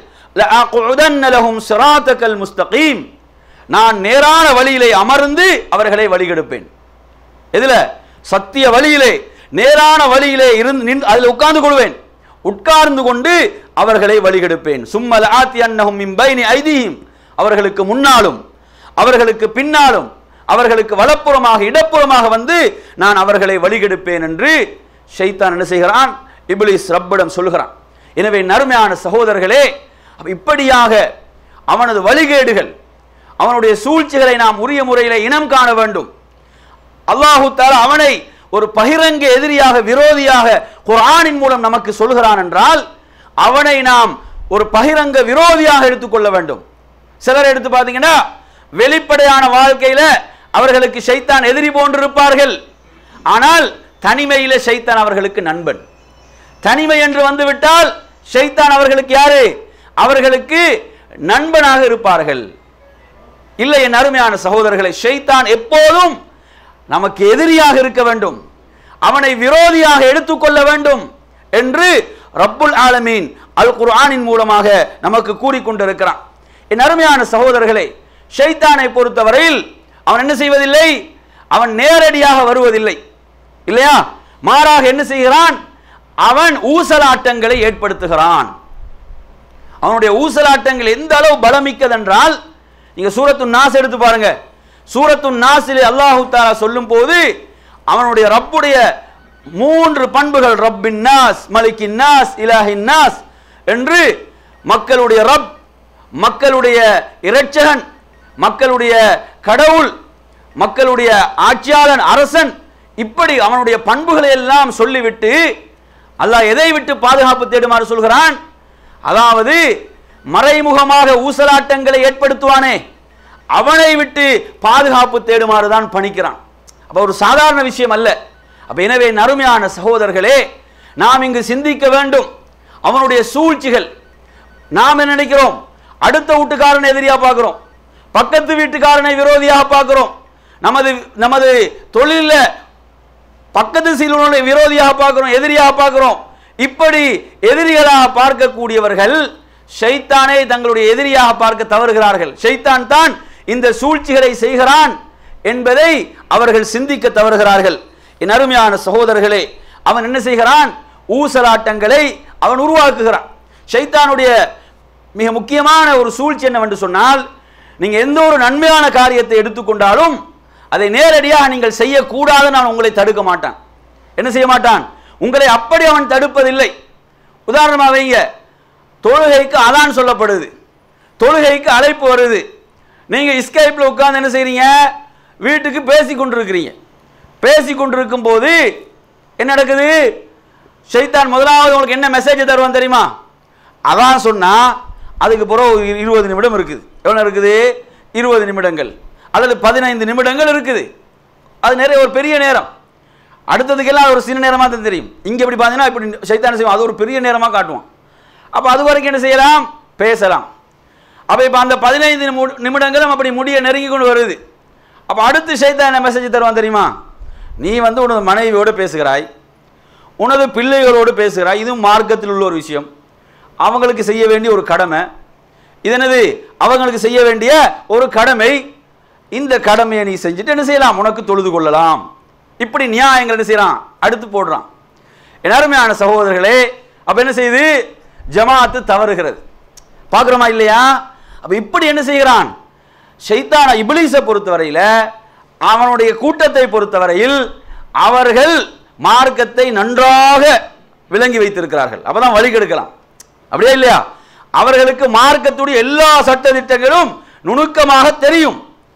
لأقعدن لهم صراطك المستقيم நான் நேரான வழியிலே அமர்ந்து அவர்களை வழிகெடுப்பேன் எதுல சத்திய வழியிலே நேரான வழியிலே இருந்து நின்று அதில் உட்கார்ந்து கொள்வேன் உட்கார்ந்து கொண்டு அவர்களை வழிகெடுப்பேன் சும்மல ஆத்தி அன்னஹும் மின் பைனி ஐதீஹிம் அவர்களுக்கு முன்னாலும் அவர்களுக்கு பின்னாலும் அவர்களுக்கு வலப்புறமாக இடப்புறமாக வந்து நான் அவர்களை வழிகெடுப்பேன் என்று ஷைத்தான் என்ன செய்கிறான் இப்லீஸ் ரப்பிடம் சொல்கிறான் எனவே நறுமையான சகோதரர்களே அப்ப இப்படியாக அவனது வழிகேடுகள் அவனுடைய சூழ்ச்சிகளை நாம் உரிய முறையில் இனம் காண வேண்டும் அல்லாஹு தாலா அவனை ஒரு பகிரங்க எதிரியாக விரோதியாக குர்ஆனின் மூலம் நமக்கு சொல்கிறான் என்றால் அவனை நாம் ஒரு பகிரங்க விரோதியாக எடுத்துக்கொள்ள வேண்டும் சிலர் எடுத்து பார்த்தீங்கன்னா வெளிப்படையான வாழ்க்கையில அவர்களுக்கு ஷைத்தான் எதிரி போன்றிருப்பார்கள் ஆனால் தனிமையில ஷைத்தான் அவர்களுக்கு நண்பன் தனிமை என்று வந்துவிட்டால் ஷைத்தான் அவர்களுக்கு யாரு அவர்களுக்கு நண்பனாக இருப்பார்கள் இல்லை என் அருமையான சகோதரர்களை ஷைத்தான் எப்போதும் நமக்கு எதிரியாக இருக்க வேண்டும் அவனை விரோதியாக எடுத்துக்கொள்ள வேண்டும் என்று ரப்புல் ஆலமீன் அல் குர்ஆனின் மூலமாக நமக்கு கூறிக்கொண்டிருக்கிறான் என் அருமையான சகோதரர்களே ஷைத்தானை பொறுத்தவரையில் அவன் என்ன செய்வதில்லை அவன் நேரடியாக வருவதில்லை இல்லையா மாறாக என்ன செய்கிறான் அவன் ஊசலாட்டங்களை ஏற்படுத்துகிறான் அவனுடைய ஊசலாட்டங்கள் எந்த அளவு பலமிக்கதென்றால் நீங்க சூரத்து நாஸ் எடுத்து பாருங்க சூரத்து நாஸிலே அல்லாஹு தாலா சொல்லும் போது அவனுடைய ரப்புடைய மூன்று பண்புகள் ரப்பின் நாஸ் மலிக்கின் நாஸ் இலாஹின் நாஸ் என்று மக்களுடைய ரப் மக்களுடைய இரட்சகன் மக்களுடைய கடவுள் மக்களுடைய ஆட்சியாளன் அரசன் இப்படி அவனுடைய பண்புகளை எல்லாம் சொல்லிவிட்டு அல்லாஹ் எதை விட்டு பாதுகாப்பு தேடுமாறு சொல்கிறான் அதாவது மறைமுகமாக ஊசலாட்டங்களை ஏற்படுத்துவானே அவனை விட்டு பாதுகாப்பு தேடுமாறு தான் பணிக்கிறான் அப்ப ஒரு சாதாரண விஷயம் அல்ல அப்ப எனவே நறுமையான சகோதரர்களே நாம் இங்கு சிந்திக்க வேண்டும் அவனுடைய சூழ்ச்சிகள் நாம் என்ன நினைக்கிறோம் அடுத்த வீட்டுக்காரனை எதிரியா பார்க்கிறோம் பக்கத்து வீட்டுக்காரனை விரோதியாக பார்க்கிறோம் நமது நமது தொழில பக்கத்து சீலனுடைய விரோதியாக பார்க்கிறோம் எதிரியாக பார்க்கிறோம் இப்படி எதிரிகளாக பார்க்கக்கூடியவர்கள் ஷைத்தானை தங்களுடைய எதிரியாக பார்க்க தவறுகிறார்கள் ஷைத்தான் தான் இந்த சூழ்ச்சிகளை செய்கிறான் என்பதை அவர்கள் சிந்திக்க தவறுகிறார்கள் என் அருமையான சகோதரர்களே அவன் என்ன செய்கிறான் ஊசலாட்டங்களை அவன் உருவாக்குகிறான் ஷைத்தானுடைய மிக முக்கியமான ஒரு சூழ்ச்சி என்னவென்று சொன்னால் நீங்க எந்த ஒரு நன்மையான காரியத்தை எடுத்துக்கொண்டாலும் அதை நேரடியாக நீங்கள் செய்யக்கூடாது நான் உங்களை தடுக்க மாட்டான் என்ன செய்ய மாட்டான் உங்களை அப்படி அவன் தடுப்பதில்லை உதாரணமாக வைங்க தொழுகைக்கு அதான் சொல்லப்படுது தொழுகைக்கு அழைப்பு வருது நீங்க ஸ்கைப்பில் உட்கார்ந்து என்ன செய்றீங்க வீட்டுக்கு பேசி கொண்டிருக்கிறீங்க பேசி கொண்டிருக்கும் போது என்ன நடக்குது ஷைத்தான் முதலாவது உங்களுக்கு என்ன மெசேஜ் தருவான் தெரியுமா அதான் சொன்னா அதுக்கு பிறகு ஒரு இருபது நிமிடம் இருக்குது எவ்வளோ இருக்குது இருபது நிமிடங்கள் அல்லது பதினைந்து நிமிடங்கள் இருக்குது அது நிறைய ஒரு பெரிய நேரம் அடுத்ததுக்கெல்லாம் அது ஒரு சின்ன நேரமாக தான் தெரியும் இங்கே இப்படி பார்த்தீங்கன்னா இப்படி சைத்தான செய்வோம் அது ஒரு பெரிய நேரமாக காட்டுவான் அப்போ அது வரைக்கும் என்ன செய்யலாம் பேசலாம் அப்போ இப்போ அந்த பதினைந்து நிமு- நிமிடங்களும் அப்படி முடிய நெருங்கி கொண்டு வருது அப்போ அடுத்து சைத்தான் என்ன மெசேஜ் தருவான் தெரியுமா நீ வந்து உனது மனைவியோடு பேசுகிறாய் உனது பிள்ளைகளோடு பேசுகிறாய் இதுவும் மார்க்கத்தில் உள்ள ஒரு விஷயம் அவங்களுக்கு செய்ய வேண்டிய ஒரு கடமை இது என்னது அவங்களுக்கு செய்ய வேண்டிய ஒரு கடமை இந்த கடமையை நீ செஞ்சுட்டு என்ன செய்யலாம் உனக்கு தொழுது கொள்ளலாம் இப்படி நியாயங்கள் என்ன செய்யறான் அடுத்து போடுறான் என் அருமையான சகோதரர்களே அப்ப என்ன செய்யுது ஜமாத்து தவறுகிறது பார்க்குறோமா இல்லையா அப்ப இப்படி என்ன செய்கிறான் ஷைத்தான இப்லீஸை பொறுத்தவரையில் அவனுடைய கூட்டத்தை பொறுத்தவரையில் அவர்கள் மார்க்கத்தை நன்றாக விளங்கி வைத்திருக்கிறார்கள் அப்பதான் வழி கெடுக்கலாம் அப்படியே இல்லையா அவர்களுக்கு மார்க்கத்துடைய எல்லா சட்ட திட்டங்களும் நுணுக்கமாக தெரியும்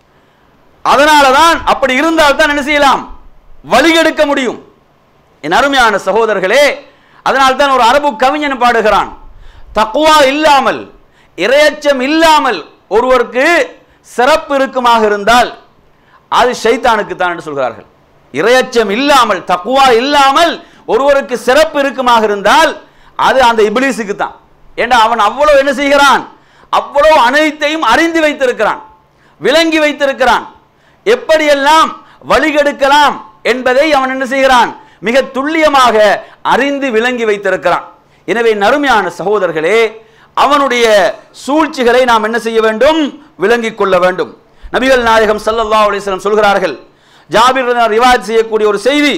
அதனால தான் அப்படி இருந்தால் தான் என்ன செய்யலாம் வழிகெடுக்க முடியும் என் அருமையான சகோதரர்களே அதனால் தான் ஒரு அரபு கவிஞன் பாடுகிறான் தக்குவா இல்லாமல் இரையச்சம் இல்லாமல் ஒருவருக்கு சிறப்பு இருக்குமாக இருந்தால் அது ஷைத்தானுக்கு தான் என்று சொல்கிறார்கள் இரையச்சம் இல்லாமல் தக்குவா இல்லாமல் ஒருவருக்கு சிறப்பு இருக்குமாக இருந்தால் அது அந்த இபிலிஸுக்கு தான் ஏன்னா அவன் அவ்வளவு என்ன செய்கிறான் அவ்வளவு அனைத்தையும் அறிந்து வைத்திருக்கிறான் விளங்கி வைத்திருக்கிறான் எப்படியெல்லாம் வழிகெடுக்கலாம் என்பதை அவன் என்ன செய்கிறான் மிக துல்லியமாக அறிந்து விளங்கி வைத்திருக்கிறான் எனவே நறுமையான சகோதரர்களே அவனுடைய சூழ்ச்சிகளை நாம் என்ன செய்ய வேண்டும் விளங்கிக் கொள்ள வேண்டும் நபிகள் நாயகம் ஸல்லல்லாஹு அலைஹி வஸல்லம் சொல்கிறார்கள் ஜாபிர் ரலியல்லாஹு ரிவாயத் செய்யக்கூடிய ஒரு செய்தி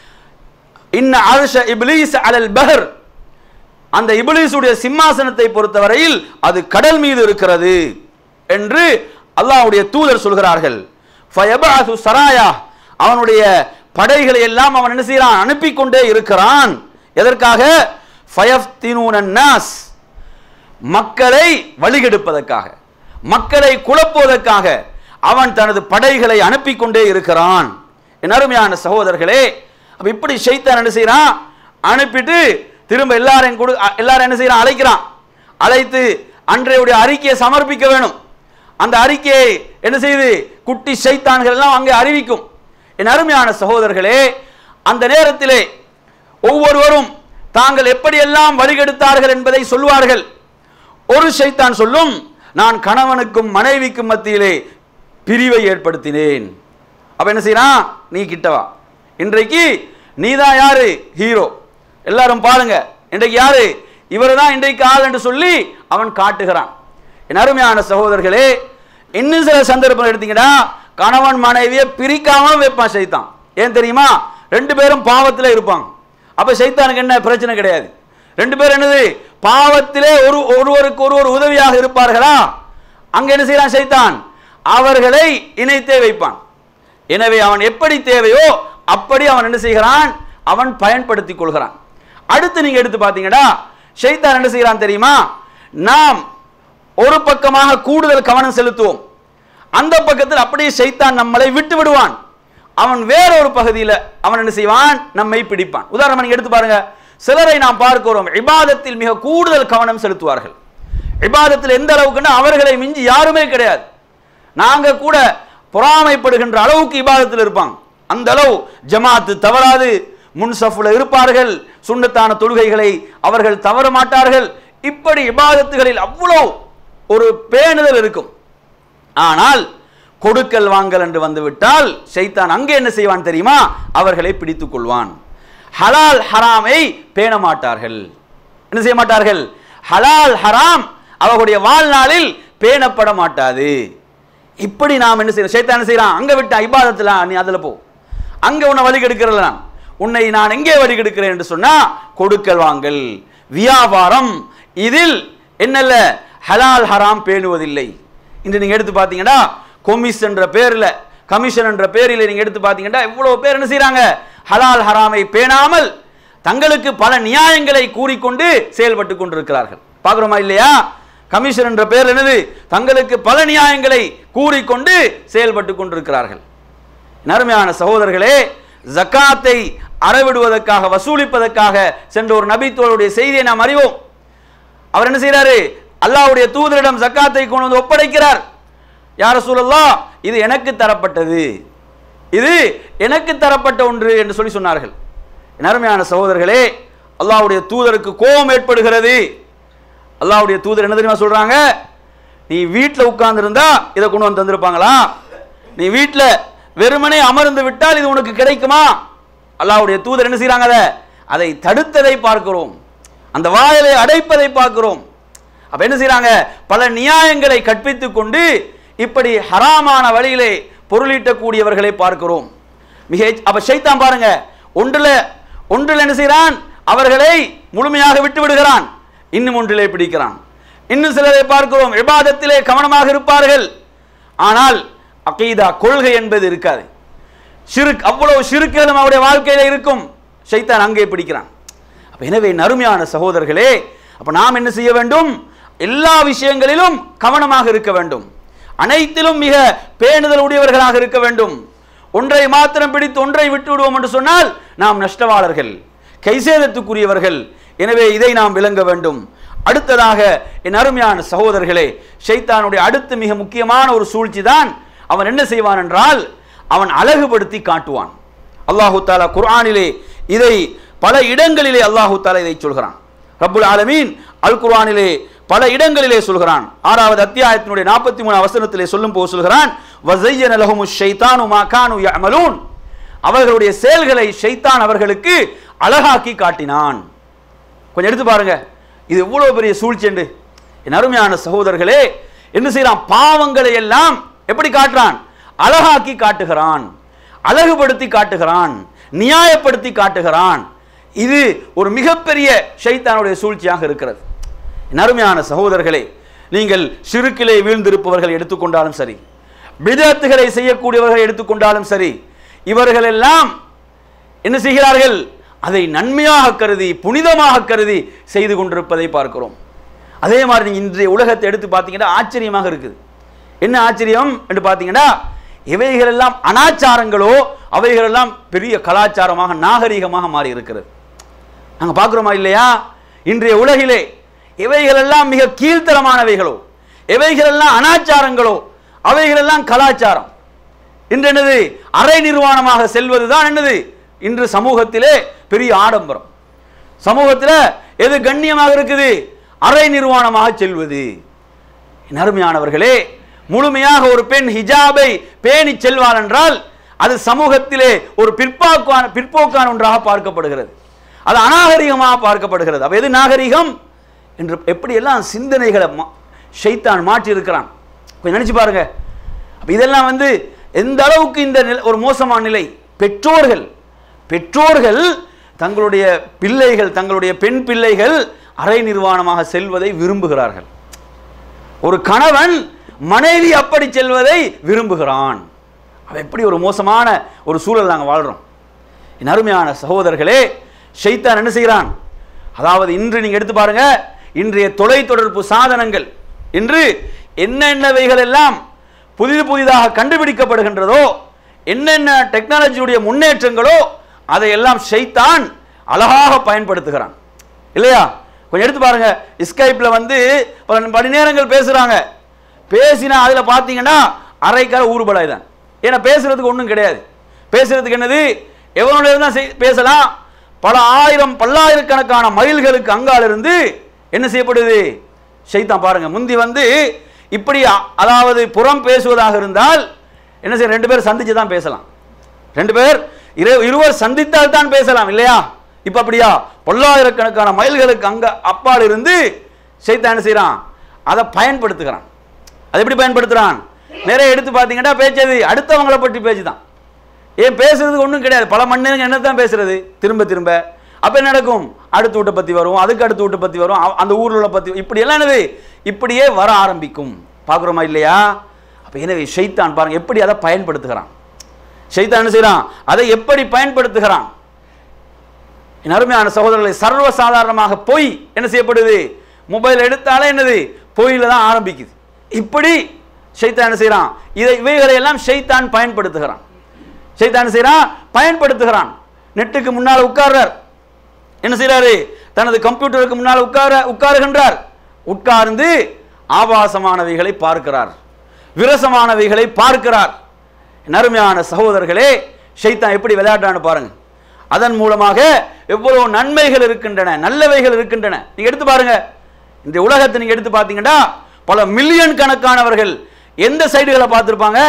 இன்ன அர்ஷ இப்லீஸ் அலல் பஹர் அந்த இபிலிசுடைய சிம்மாசனத்தை பொறுத்தவரையில் அது கடல் மீது இருக்கிறது என்று அல்லாஹ்வுடைய தூதர் சொல்கிறார்கள் ஃபயபஅது சராயா அவனுடைய படைகளை எல்லாம் அவன் என்ன செய்கிறான் அனுப்பி கொண்டே இருக்கிறான் எதற்காக ஃபயஃப்தினூனன் நாஸ் மக்களை வழிகெடுப்பதற்காக மக்களை குழப்புவதற்காக அவன் தனது படைகளை அனுப்பி கொண்டே இருக்கிறான் என் அருமையான சகோதரர்களே அப்ப இப்படி ஷைத்தான் என்ன செய்யறான் அனுப்பிட்டு திரும்ப எல்லாரையும் கொடு அ- எல்லாரும் என்ன செய்யறான் அழைக்கிறான் அழைத்து அன்றையுடைய அறிக்கையை சமர்ப்பிக்க வேணும் அந்த அறிக்கையை என்ன செய்யுது குட்டி ஷைத்தான்கள் எல்லாம் அங்கே அறிவிக்கும் என் அருமையான சகோதரர்களே அந்த நேரத்திலே ஒவ்வொருவரும் தாங்கள் எப்படியெல்லாம் வழிகெடுத்தார்கள் என்பதை சொல்வார்கள் ஒரு ஷைத்தான் சொல்லும் நான் கணவனுக்கும் மனைவிக்கும் மத்தியிலே பிரிவை ஏற்படுத்தினேன் அப்ப என்ன செய்யறான் நீ கிட்டவா இன்றைக்கு நீதான் யாரு ஹீரோ எல்லாரும் பாருங்க இன்றைக்கு யாரு இவர்தான் இன்றைக்கு ஆள் என்று சொல்லி அவன் காட்டுகிறான் என் அருமையான சகோதரர்களே இன்னும் சில சந்தர்ப்பம் எடுத்தீங்கன்னா கணவன் மனைவியை பிரிக்காம வைப்பான் சைத்தான் ஏன் தெரியுமா ரெண்டு பேரும் பாவத்தில் இருப்பாங்க அப்ப சைத்தானுக்கு என்ன பிரச்சனை கிடையாது ரெண்டு பேரும் என்னது பாவத்திலே ஒரு ஒருவருக்கு ஒருவர் உதவியாக இருப்பார்களா அங்க என்ன செய்யறான் சைத்தான் அவர்களை இணைத்தே வைப்பான் எனவே அவன் எப்படி தேவையோ அப்படி அவன் என்ன செய்கிறான் அவன் பயன்படுத்திக் கொள்கிறான் அடுத்து நீங்க எடுத்து பார்த்தீங்கன்னா ஷைத்தான் என்ன செய்கிறான் தெரியுமா நாம் ஒரு பக்கமாக கூடுதல் கவனம் செலுத்துவோம் அந்த பக்கத்தில் அப்படியே ஷைத்தான் நம்மளை விட்டு விடுவான் அவன் வேற ஒரு பகுதியில் அவன் என்ன செய்வான் நம்மை பிடிப்பான் உதாரணம் நீங்க எடுத்து பாருங்க சிலரை நாம் பார்க்கிறோம் இபாதத்தில் மிக கூடுதல் கவனம் செலுத்துவார்கள் இபாதத்தில் எந்த அளவுக்குன்னா அவர்களை மிஞ்சி யாருமே கிடையாது நாங்க கூட பொறாமைப்படுகின்ற அளவுக்கு இபாதத்தில் இருப்பாங்க அந்த அளவு ஜமாத்து தவறாது முன்சஃப்ல இருப்பார்கள் சுண்ணத்தான தொழுகைகளை அவர்கள் தவற மாட்டார்கள் இப்படி இபாதத்துகளில் அவ்வளோ ஒரு பேணுதல் இருக்கும் ஆனால் கொடுக்கல் வாங்கல் என்று வந்துவிட்டால் ஷைத்தான் அங்கே என்ன செய்வான் தெரியுமா அவர்களை பிடித்துக் கொள்வான் ஹலால் ஹராமை பேண மாட்டார்கள் என்ன செய்ய மாட்டார்கள் ஹலால் ஹராம் அவர்களுடைய வாழ்நாளில் பேணப்பட மாட்டாது இப்படி நாம் என்ன செய்யறோம் ஷைத்தான் என்ன செய்யறான் அங்க விட்ட இபாதத்துல நீ அதுல போ அங்க உன்னை வழி கெடுக்கிறல நான் உன்னை நான் எங்கே வழி கெடுக்கிறேன் என்று சொன்னா கொடுக்கல் வாங்கல் வியாபாரம் இதில் என்னல்ல ஹலால் ஹராம் பேணுவதில்லை இன்று நீங்க எடுத்து பார்த்தீங்கன்னா கொமிஸ் என்ற பேர்ல கமிஷன் என்ற பேரில் நீங்க எடுத்து பார்த்தீங்கன்னா இவ்வளவு பேர் என்ன செய்றாங்க ஹலால் ஹராமை பேணாமல் தங்களுக்கு பல நியாயங்களை கூறிக்கொண்டு செயல்பட்டு கொண்டிருக்கிறார்கள் பார்க்குறோமா இல்லையா கமிஷன் என்ற பேர் என்னது தங்களுக்கு பல நியாயங்களை கூறிக்கொண்டு செயல்பட்டு கொண்டிருக்கிறார்கள் நறுமையான சகோதரர்களே ஜக்காத்தை அறவிடுவதற்காக வசூலிப்பதற்காக சென்ற ஒரு நபித்தோளுடைய செய்தியை நாம் அறிவோம் அவர் என்ன செய்றாரு அல்லாஹ்வுடைய தூதரிடம் ஜக்காத்தை கொண்டு வந்து ஒப்படைக்கிறார் யார் சூழல்லா இது எனக்கு தரப்பட்டது இது எனக்கு தரப்பட்ட ஒன்று என்று சொல்லி சொன்னார்கள் என் அருமையான சகோதரர்களே அல்லாஹ்வுடைய தூதருக்கு கோபம் ஏற்படுகிறது அல்லாஹ்வுடைய தூதர் என்ன தெரியுமா சொல்றாங்க நீ வீட்டில் உட்கார்ந்திருந்தா இதை கொண்டு வந்து தந்திருப்பாங்களா நீ வீட்டில் வெறுமனே அமர்ந்து விட்டால் இது உனக்கு கிடைக்குமா அல்லாஹ்வுடைய தூதர் என்ன செய்றாங்க அதை அதை தடுத்ததை பார்க்கிறோம் அந்த வாயிலை அடைப்பதை பார்க்கிறோம் அப்ப என்ன செய்றாங்க பல நியாயங்களை கற்பித்துக் கொண்டு இப்படி ஹராமான வழியிலே பொருளீட்டக்கூடியவர்களை பார்க்கிறோம் மிக எச்- அப்ப ஷைத்தான் பாருங்க ஒன்றுல ஒன்றில் என்ன செய்றான் அவர்களை முழுமையாக விட்டு விடுகிறான் இன்னும் ஒன்றிலே பிடிக்கிறான் இன்னும் சிலரை பார்க்கிறோம் இபாதத்திலே கவனமாக இருப்பார்கள் ஆனால் அகீதா கொள்கை என்பது இருக்காது ஷிருக் அவ்வளவு ஷிருக்குகளும் அவருடைய வாழ்க்கையில இருக்கும் ஷைத்தான் அங்கே பிடிக்கிறான் அப்ப எனவே நறுமையான சகோதரர்களே அப்ப நாம் என்ன செய்ய வேண்டும் எல்லா விஷயங்களிலும் கவனமாக இருக்க வேண்டும் அனைத்திலும் மிக பேணுதல் உடையவர்களாக இருக்க வேண்டும் ஒன்றை மாத்திரம் பிடித்து ஒன்றை விட்டு விடுவோம் என்று சொன்னால் நாம் நஷ்டவாளர்கள் கைசேதத்துக்குரியவர்கள் எனவே இதை நாம் விளங்க வேண்டும் அடுத்ததாக என் அருமையான சகோதரர்களே ஷைத்தானுடைய அடுத்து மிக முக்கியமான ஒரு சூழ்ச்சி தான் அவன் என்ன செய்வான் என்றால் அவன் அழகுபடுத்தி காட்டுவான் அல்லாஹு தாலா குர்ஆனிலே இதை பல இடங்களிலே அல்லாஹு தாலா இதை சொல்கிறான் ரப்புல் ஆலமீன் அல் குர்ஆனிலே பல இடங்களிலே சொல்கிறான் ஆறாவது அத்தியாயத்தினுடைய நாற்பத்தி மூணு அவசரத்திலே சொல்லும் போது சொல்கிறான் வஸய்யன லஹுமு ஷைத்தானு மா கானு யஅமலூன் அவர்களுடைய செயல்களை ஷைத்தான் அவர்களுக்கு அழகாக்கி காட்டினான் கொஞ்சம் எடுத்து பாருங்க இது எவ்வளவு பெரிய சூழ்ச்சி என்று என் அருமையான சகோதரர்களே என்ன செய்யறான் பாவங்களை எல்லாம் எப்படி காட்டுறான் அழகாக்கி காட்டுகிறான் அழகுபடுத்தி காட்டுகிறான் நியாயப்படுத்தி காட்டுகிறான் இது ஒரு மிகப்பெரிய ஷைத்தானுடைய சூழ்ச்சியாக இருக்கிறது என் அருமையான சகோதரர்களே நீங்கள் சிறுக்கிலே வீழ்ந்திருப்பவர்கள் எடுத்துக்கொண்டாலும் சரி பிதத்துகளை செய்யக்கூடியவர்கள் எடுத்துக்கொண்டாலும் சரி இவர்கள் எல்லாம் என்ன செய்கிறார்கள் அதை நன்மையாக கருதி புனிதமாக கருதி செய்து கொண்டிருப்பதை பார்க்கிறோம் அதே மாதிரி நீங்க இன்றைய உலகத்தை எடுத்து பார்த்தீங்கன்னா ஆச்சரியமாக இருக்குது என்ன ஆச்சரியம் என்று பார்த்தீங்கன்னா இவைகளெல்லாம் அனாச்சாரங்களோ அவைகளெல்லாம் பெரிய கலாச்சாரமாக நாகரிகமாக மாறி இருக்கிறது நாங்க பார்க்குறோமா இல்லையா இன்றைய உலகிலே இவைகளெல்லாம் மிக கீழ்த்தரமானவைகளோ இவைகளெல்லாம் அனாச்சாரங்களோ அவைகளெல்லாம் கலாச்சாரம் இன்று என்னது அரை நிர்வாணமாக செல்வதுதான் என்னது இன்று சமூகத்திலே பெரிய ஆடம்பரம் சமூகத்தில் எது கண்ணியமாக இருக்குது அரை நிர்வாணமாக செல்வது என் அருமையானவர்களே முழுமையாக ஒரு பெண் ஹிஜாபை பேணி செல்வாள் என்றால் அது சமூகத்திலே ஒரு பிற்போக்கான பிற்போக்கான ஒன்றாக பார்க்கப்படுகிறது அது அநாகரிகமாக பார்க்கப்படுகிறது அப்ப எது நாகரிகம் என்று எப்படியெல்லாம் சிந்தனைகளை மா- ஷைத்தான் மாற்றி இருக்கிறான் கொஞ்சம் நினைச்சு பாருங்க அப்ப இதெல்லாம் வந்து எந்த அளவுக்கு இந்த நிலை ஒரு மோசமான நிலை பெற்றோர்கள் பெற்றோர்கள் தங்களுடைய பிள்ளைகள் தங்களுடைய பெண் பிள்ளைகள் அரை நிர்வாணமாக செல்வதை விரும்புகிறார்கள் ஒரு கணவன் மனைவி அப்படி செல்வதை விரும்புகிறான் அவன் எப்படி ஒரு மோசமான ஒரு சூழல் நாங்கள் வாழ்றோம் என் அருமையான சகோதரர்களே ஷைத்தான் என்ன செய்கிறான் அதாவது இன்று நீங்க எடுத்து பாருங்க இன்றைய தொலைத்தொடர்பு சாதனங்கள் இன்று என்னென்னவைகள் எல்லாம் புதிது புதிதாக கண்டுபிடிக்கப்படுகின்றதோ என்னென்ன டெக்னாலஜியுடைய முன்னேற்றங்களோ அதையெல்லாம் ஷைத்தான் அழகாக பயன்படுத்துகிறான் இல்லையா கொஞ்சம் எடுத்து பாருங்க ஸ்கைப்ல வந்து பல மணி நேரங்கள் பேசுறாங்க பேசினா அதுல பாத்தீங்கன்னா அரைக்கார ஊறுபடாய் தான் ஏன்னா பேசுறதுக்கு ஒன்றும் கிடையாது பேசுறதுக்கு என்னது எவனோட தான் செய்- பேசலாம் பல ஆயிரம் பல்லாயிரக்கணக்கான மைல்களுக்கு அங்கால இருந்து என்ன செய்யப்படுது ஷைத்தான் பாருங்க முந்தி வந்து இப்படி அ- அதாவது புறம் பேசுவதாக இருந்தால் என்ன செய்ய ரெண்டு பேர் சந்திச்சு தான் பேசலாம் ரெண்டு பேர் இரு- இருவர் சந்தித்தால் தான் பேசலாம் இல்லையா இப்ப அப்படியா பல்லாயிரக்கணக்கான மைல்களுக்கு அங்க அப்பால் இருந்து சைத்தான் என்ன செய்றான் அதை பயன்படுத்துகிறான் அதை எப்படி பயன்படுத்துறான் நிறைய எடுத்து பார்த்தீங்கன்னா பேச்சது அடுத்தவங்களை பற்றி பேச்சு தான் ஏன் பேசுறதுக்கு ஒன்றும் கிடையாது பல மணி நேரம் என்ன தான் பேசுறது திரும்ப திரும்ப அப்ப என்ன நடக்கும் அடுத்த வீட்டை பத்தி வரும் அதுக்கு அடுத்த வீட்டை பத்தி வரும் அ- அந்த ஊர்ல உள்ள பத்தி இப்படி எல்லாம் என்னது இப்படியே வர ஆரம்பிக்கும் பார்க்குறோமா இல்லையா அப்ப எனவே ஷைத்தான் பாருங்க எப்படி அதை பயன்படுத்துகிறான் ஷைத்தான் என்ன செய்றான் அதை எப்படி பயன்படுத்துகிறான் என் அருமையான சகோதரர்களை சர்வ சாதாரணமாக பொய் என்ன செய்யப்படுது மொபைல் எடுத்தாலே என்னது பொய்யில தான் ஆரம்பிக்குது இப்படி ஷைத்தான் என்ன செய்றான் இதை இவைகளை எல்லாம் ஷைத்தான் பயன்படுத்துகிறான் ஷைத்தான் என்ன செய்றான் பயன்படுத்துகிறான் நெட்டுக்கு முன்னால் உட்கார்றார் என்ன செய்றாரு தனது கம்ப்யூட்டருக்கு முன்னால் உட்கார உட்காருகின்றார் உட்கார்ந்து ஆபாசமானவைகளை பார்க்கிறார் விரசமானவைகளை பார்க்கிறார் என் அருமையான சகோதரர்களே ஷைத்தான் எப்படி விளையாட்டான்னு பாருங்க அதன் மூலமாக எவ்வளவு நன்மைகள் இருக்கின்றன நல்லவைகள் இருக்கின்றன நீங்க எடுத்து பாருங்க இந்த உலகத்தை நீங்க எடுத்து பார்த்தீங்கன்னா பல மில்லியன் கணக்கானவர்கள் எந்த சைடுகளை பார்த்திருப்பாங்க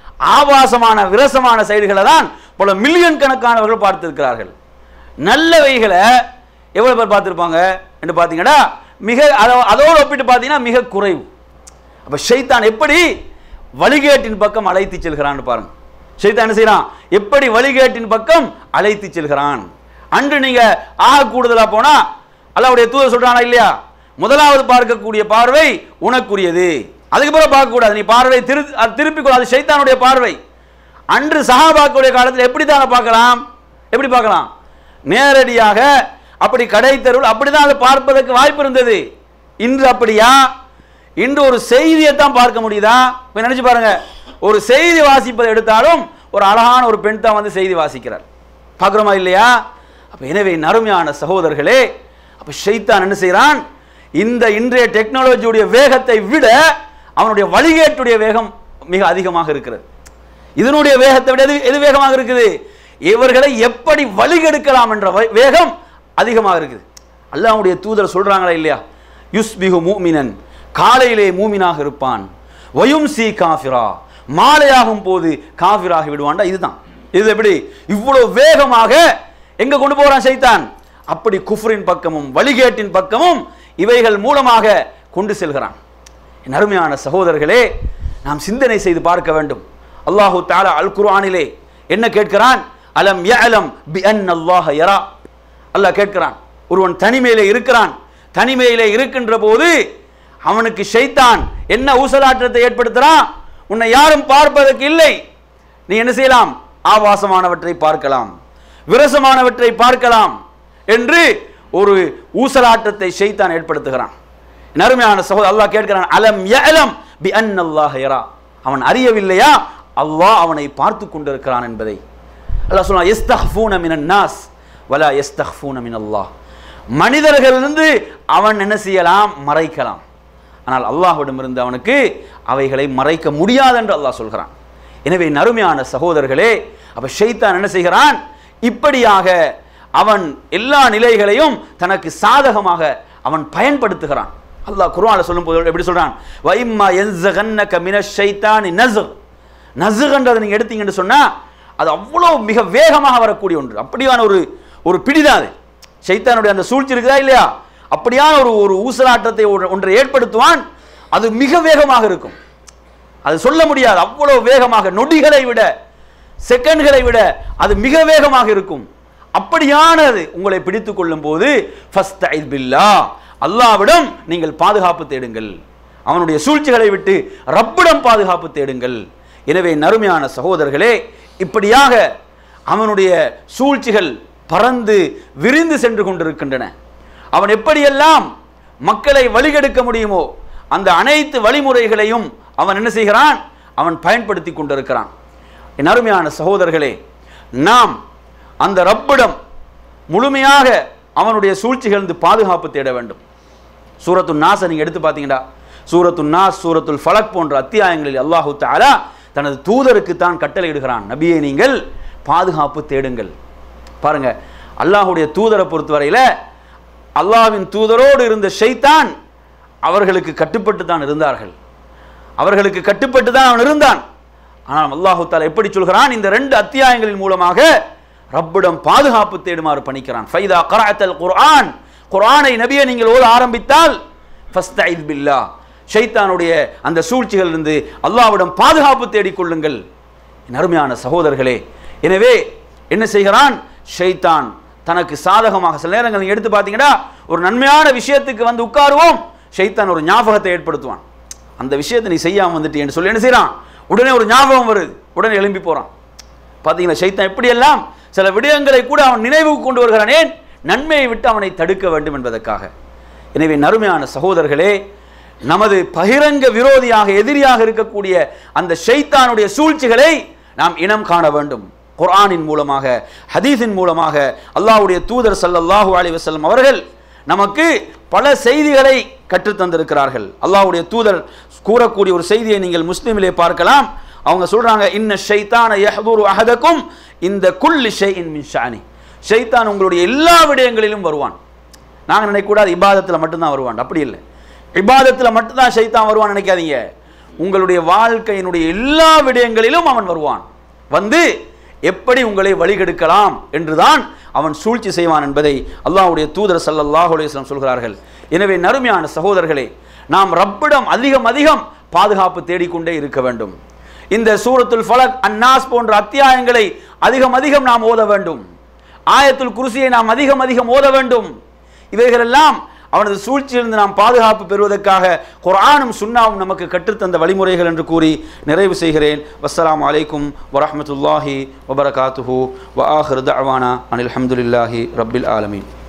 ஆபாசமான விரசமான சைடுகளை தான் பல மில்லியன் கணக்கானவர்கள் பார்த்திருக்கிறார்கள் நல்லவைகளை எவ்வளவு பேர் பார்த்திருப்பாங்க என்று பார்த்தீங்கன்னா மிக அதோ- அதோடு ஒப்பிட்டு பார்த்தீங்கன்னா மிக குறைவு அப்ப ஷைத்தான் எப்படி வழிகேட்டின் பக்கம் அழைத்து செல்கிறான்னு பாருங்க ஷைத்தான் என்ன செய்றான் எப்படி வழிகேட்டின் பக்கம் அழைத்து செல்கிறான் அன்று நீங்க ஆக கூடுதலா போனா அல்லாவுடைய தூதர் சொல்றானா இல்லையா முதலாவது பார்க்கக்கூடிய பார்வை உனக்குரியது அதுக்கு பிறகு பார்க்க கூடாது நீ பார்வை திரு அது திருப்பிக் கொள். அது ஷைத்தானுடைய பார்வை அன்று சஹாபாக்களுடைய காலத்தில் எப்படி தானே பார்க்கலாம் எப்படி பார்க்கலாம் நேரடியாக அப்படி கடை தெருவில் அப்படிதான் அதை பார்ப்பதற்கு வாய்ப்பு இருந்தது இன்று அப்படியா இன்று ஒரு செய்தியை தான் பார்க்க முடியுதா இப்ப நினைச்சு பாருங்க ஒரு செய்தி வாசிப்பதை எடுத்தாலும் ஒரு அழகான ஒரு பெண் தான் வந்து செய்தி வாசிக்கிறார் பார்க்குறோமா இல்லையா அப்ப எனவே நறுமையான சகோதரர்களே அப்ப ஷைத்தான் என்ன செய்றான் இந்த இன்றைய டெக்னாலஜியுடைய வேகத்தை விட அவனுடைய வழிகேட்டுடைய வேகம் மிக அதிகமாக இருக்கிறது இதனுடைய வேகத்தை விட எது எது வேகமாக இருக்குது இவர்களை எப்படி வழிகெடுக்கலாம் என்ற வே- வேகம் அதிகமாக இருக்குது அல்லாஹ்வுடைய தூதர் சொல்றாங்களா இல்லையா யுஸ்பிஹு மூமினன் காலையிலே மூமினாக இருப்பான் வயும் சி காஃபிரா மாலையாகும் போது காஃபிராகி விடுவான்டா இதுதான் இது எப்படி இவ்வளவு வேகமாக எங்க கொண்டு போறான் சைத்தான் அப்படி குஃப்ரின் பக்கமும் வழிகேட்டின் பக்கமும் இவைகள் மூலமாக கொண்டு செல்கிறான் என் அருமையான சகோதரர்களே நாம் சிந்தனை செய்து பார்க்க வேண்டும் அல்லாஹு தஆலா அல் குர்ஆனிலே என்ன கேட்கிறான் அலம் யஅலம் பி அல்லாஹ யரா அல்லாஹ் கேட்கிறான் ஒருவன் தனிமையிலே இருக்கிறான் தனிமையிலே இருக்கின்ற போது அவனுக்கு ஷைத்தான் என்ன ஊசலாட்டத்தை ஏற்படுத்துறான் உன்னை யாரும் பார்ப்பதற்கு இல்லை நீ என்ன செய்யலாம் ஆபாசமானவற்றை பார்க்கலாம் விரசமானவற்றை பார்க்கலாம் என்று ஒரு ஊசலாட்டத்தை ஷைத்தான் ஏற்படுத்துகிறான் என் அருமையான சகோதரர் அல்லாஹ் கேட்கிறான் அலம் யஅலம் பி அன்னல்லாஹ யரா அவன் அறியவில்லையா அல்லாஹ் அவனை பார்த்து கொண்டிருக்கிறான் என்பதை அல்லாஹ் சொல்றான் யஸ்தஹ்ஃபூன மினன் நாஸ் வலா யஸ்தஹ்ஃபூன மினல்லாஹ் மனிதர்களிலிருந்து அவன் என்ன செய்யலாம் மறைக்கலாம் ஆனால் அல்லாஹ்விடமிருந்து அவனுக்கு அவைகளை மறைக்க முடியாது என்று அல்லாஹ் சொல்கிறான் எனவே நறுமையான சகோதரர்களே அப்ப ஷைத்தான் என்ன செய்கிறான் இப்படியாக அவன் எல்லா நிலைகளையும் தனக்கு சாதகமாக அவன் பயன்படுத்துகிறான் அல்லாஹ் குர்ஆன்ல சொல்லும்போது எப்படி சொல்றான் வைம்மா யன்ஸகன்னக மினஷ் ஷைத்தானி நஸ்ர் நசுகன்றதை நீங்க எடுத்தீங்கன்னு சொன்னா அது அவ்வளோ மிக வேகமாக வரக்கூடிய ஒன்று அப்படியான ஒரு ஒரு பிடிதான் அது சைத்தானுடைய அந்த சூழ்ச்சி இருக்குதா இல்லையா அப்படியான ஒரு ஒரு ஊசலாட்டத்தை ஒரு- ஒன்றை ஏற்படுத்துவான் அது மிக வேகமாக இருக்கும் அது சொல்ல முடியாது அவ்வளவு வேகமாக நொடிகளை விட செகண்ட்களை விட அது மிக வேகமாக இருக்கும் அப்படியானது உங்களை பிடித்துக் கொள்ளும் போது ஃபஸ்தைத் பில்லா அல்லாவிடம் நீங்கள் பாதுகாப்பு தேடுங்கள் அவனுடைய சூழ்ச்சிகளை விட்டு ரப்பிடம் பாதுகாப்பு தேடுங்கள் எனவே நறுமையான சகோதரர்களே இப்படியாக அவனுடைய சூழ்ச்சிகள் பறந்து விரிந்து சென்று கொண்டிருக்கின்றன அவன் எப்படியெல்லாம் மக்களை வழிகெடுக்க முடியுமோ அந்த அனைத்து வழிமுறைகளையும் அவன் என்ன செய்கிறான் அவன் பயன்படுத்தி கொண்டிருக்கிறான் என் அருமையான சகோதரர்களே நாம் அந்த ரப்பிடம் முழுமையாக அவனுடைய சூழ்ச்சிகளிலிருந்து பாதுகாப்பு தேட வேண்டும் சூரத்து நாஸை நீங்கள் எடுத்து பார்த்தீங்கன்னா சூரத்து நாஸ் சூரத்துல் ஃபலக் போன்ற அத்தியாயங்களில் அல்லாஹு தஆலா தனது தூதருக்கு தான் கட்டளையிடுகிறான் நபியை நீங்கள் பாதுகாப்பு தேடுங்கள் பாருங்க அல்லாஹ்வுடைய தூதரை பொறுத்தவரையில் அல்லாஹ்வின் தூதரோடு இருந்த ஷைத்தான் அவர்களுக்கு கட்டுப்பட்டு தான் இருந்தார்கள் அவர்களுக்கு கட்டுப்பட்டு தான் அவன் இருந்தான் ஆனால் அல்லாஹு தாலா எப்படி சொல்கிறான் இந்த ரெண்டு அத்தியாயங்களின் மூலமாக ரப்பிடம் பாதுகாப்பு தேடுமாறு பணிக்கிறான் ஃபைதா கராத்தல் குர்ஆன் குர்ஆனை நபியை நீங்கள் ஓத ஆரம்பித்தால் ஃபஸ்தைத் பில்லா ஷைத்தானுடைய அந்த சூழ்ச்சிகளிலிருந்து அல்லாஹ்விடம் பாதுகாப்பு தேடிக்கொள்ளுங்கள் என் அருமையான சகோதரர்களே எனவே என்ன செய்கிறான் ஷைத்தான் தனக்கு சாதகமாக சில நேரங்கள் நீங்க எடுத்து பார்த்தீங்கன்னா ஒரு நன்மையான விஷயத்துக்கு வந்து உட்காருவோம் ஷைத்தான் ஒரு ஞாபகத்தை ஏற்படுத்துவான் அந்த விஷயத்தை நீ செய்யாம வந்துட்டேன்னு சொல்லி என்ன செய்றான் உடனே ஒரு ஞாபகம் வருது உடனே எழும்பி போறான் பார்த்தீங்களா ஷைத்தான் எப்படியெல்லாம் சில விடயங்களை கூட அவன் நினைவுக்கு கொண்டு வருகிறான் ஏன் நன்மையை விட்டு அவனை தடுக்க வேண்டும் என்பதற்காக எனவே நறுமையான சகோதரர்களே நமது பகிரங்க விரோதியாக எதிரியாக இருக்கக்கூடிய அந்த ஷைத்தானுடைய சூழ்ச்சிகளை நாம் இனம் காண வேண்டும் குர்ஆனின் மூலமாக ஹதீஸின் மூலமாக அல்லாஹ்வுடைய தூதர் ஸல்லல்லாஹு அலைஹி வஸல்லம் அவர்கள் நமக்கு பல செய்திகளை கற்றுத் தந்திருக்கிறார்கள் அல்லாஹ்வுடைய தூதர் கூறக்கூடிய ஒரு செய்தியை நீங்கள் முஸ்லிமிலே பார்க்கலாம் அவங்க சொல்றாங்க இன்ன ஷைத்தான யஹ்துரு அஹதக்கும் இந்த குல்லி ஷைஇன் மின் ஷானி ஷைத்தான் உங்களுடைய எல்லா விடயங்களிலும் வருவான் நாங்கள் நினைக்கக்கூடாது இபாதத்தில் மட்டும்தான் வருவான் அப்படி இல்லை இபாதத்தில் மட்டும்தான் ஷைத்தான் வருவான் நினைக்காதீங்க உங்களுடைய வாழ்க்கையினுடைய எல்லா விடயங்களிலும் அவன் வருவான் வந்து எப்படி உங்களை வழிகெடுக்கலாம் என்றுதான் அவன் சூழ்ச்சி செய்வான் என்பதை அல்லாஹ்வுடைய தூதர் ஸல்லல்லாஹு அலைஹி வஸல்லம் சொல்கிறார்கள் எனவே நறுமையான சகோதரர்களே நாம் ரப்பிடம் அதிகம் அதிகம் பாதுகாப்பு தேடிக்கொண்டே இருக்க வேண்டும் இந்த சூரத்துல் ஃபலக் அன்னாஸ் போன்ற அத்தியாயங்களை அதிகம் அதிகம் நாம் ஓத வேண்டும் ஆயத்துல் குருசியை நாம் அதிகம் அதிகம் ஓத வேண்டும் இவைகளெல்லாம் அவனது சூழ்ச்சியிலிருந்து நாம் பாதுகாப்பு பெறுவதற்காக குர்ஆனும் சுன்னாவும் நமக்கு கற்றுத்தந்த வழிமுறைகள் என்று கூறி நிறைவு செய்கிறேன் வஸ்ஸலாமு அலைக்கும் வரஹ்மத்துல்லாஹி வபரகாத்துஹு வ ஆஹிரு தஅவானா அனில் ஹம்துலில்லாஹி ரப்பில் ஆலமீன்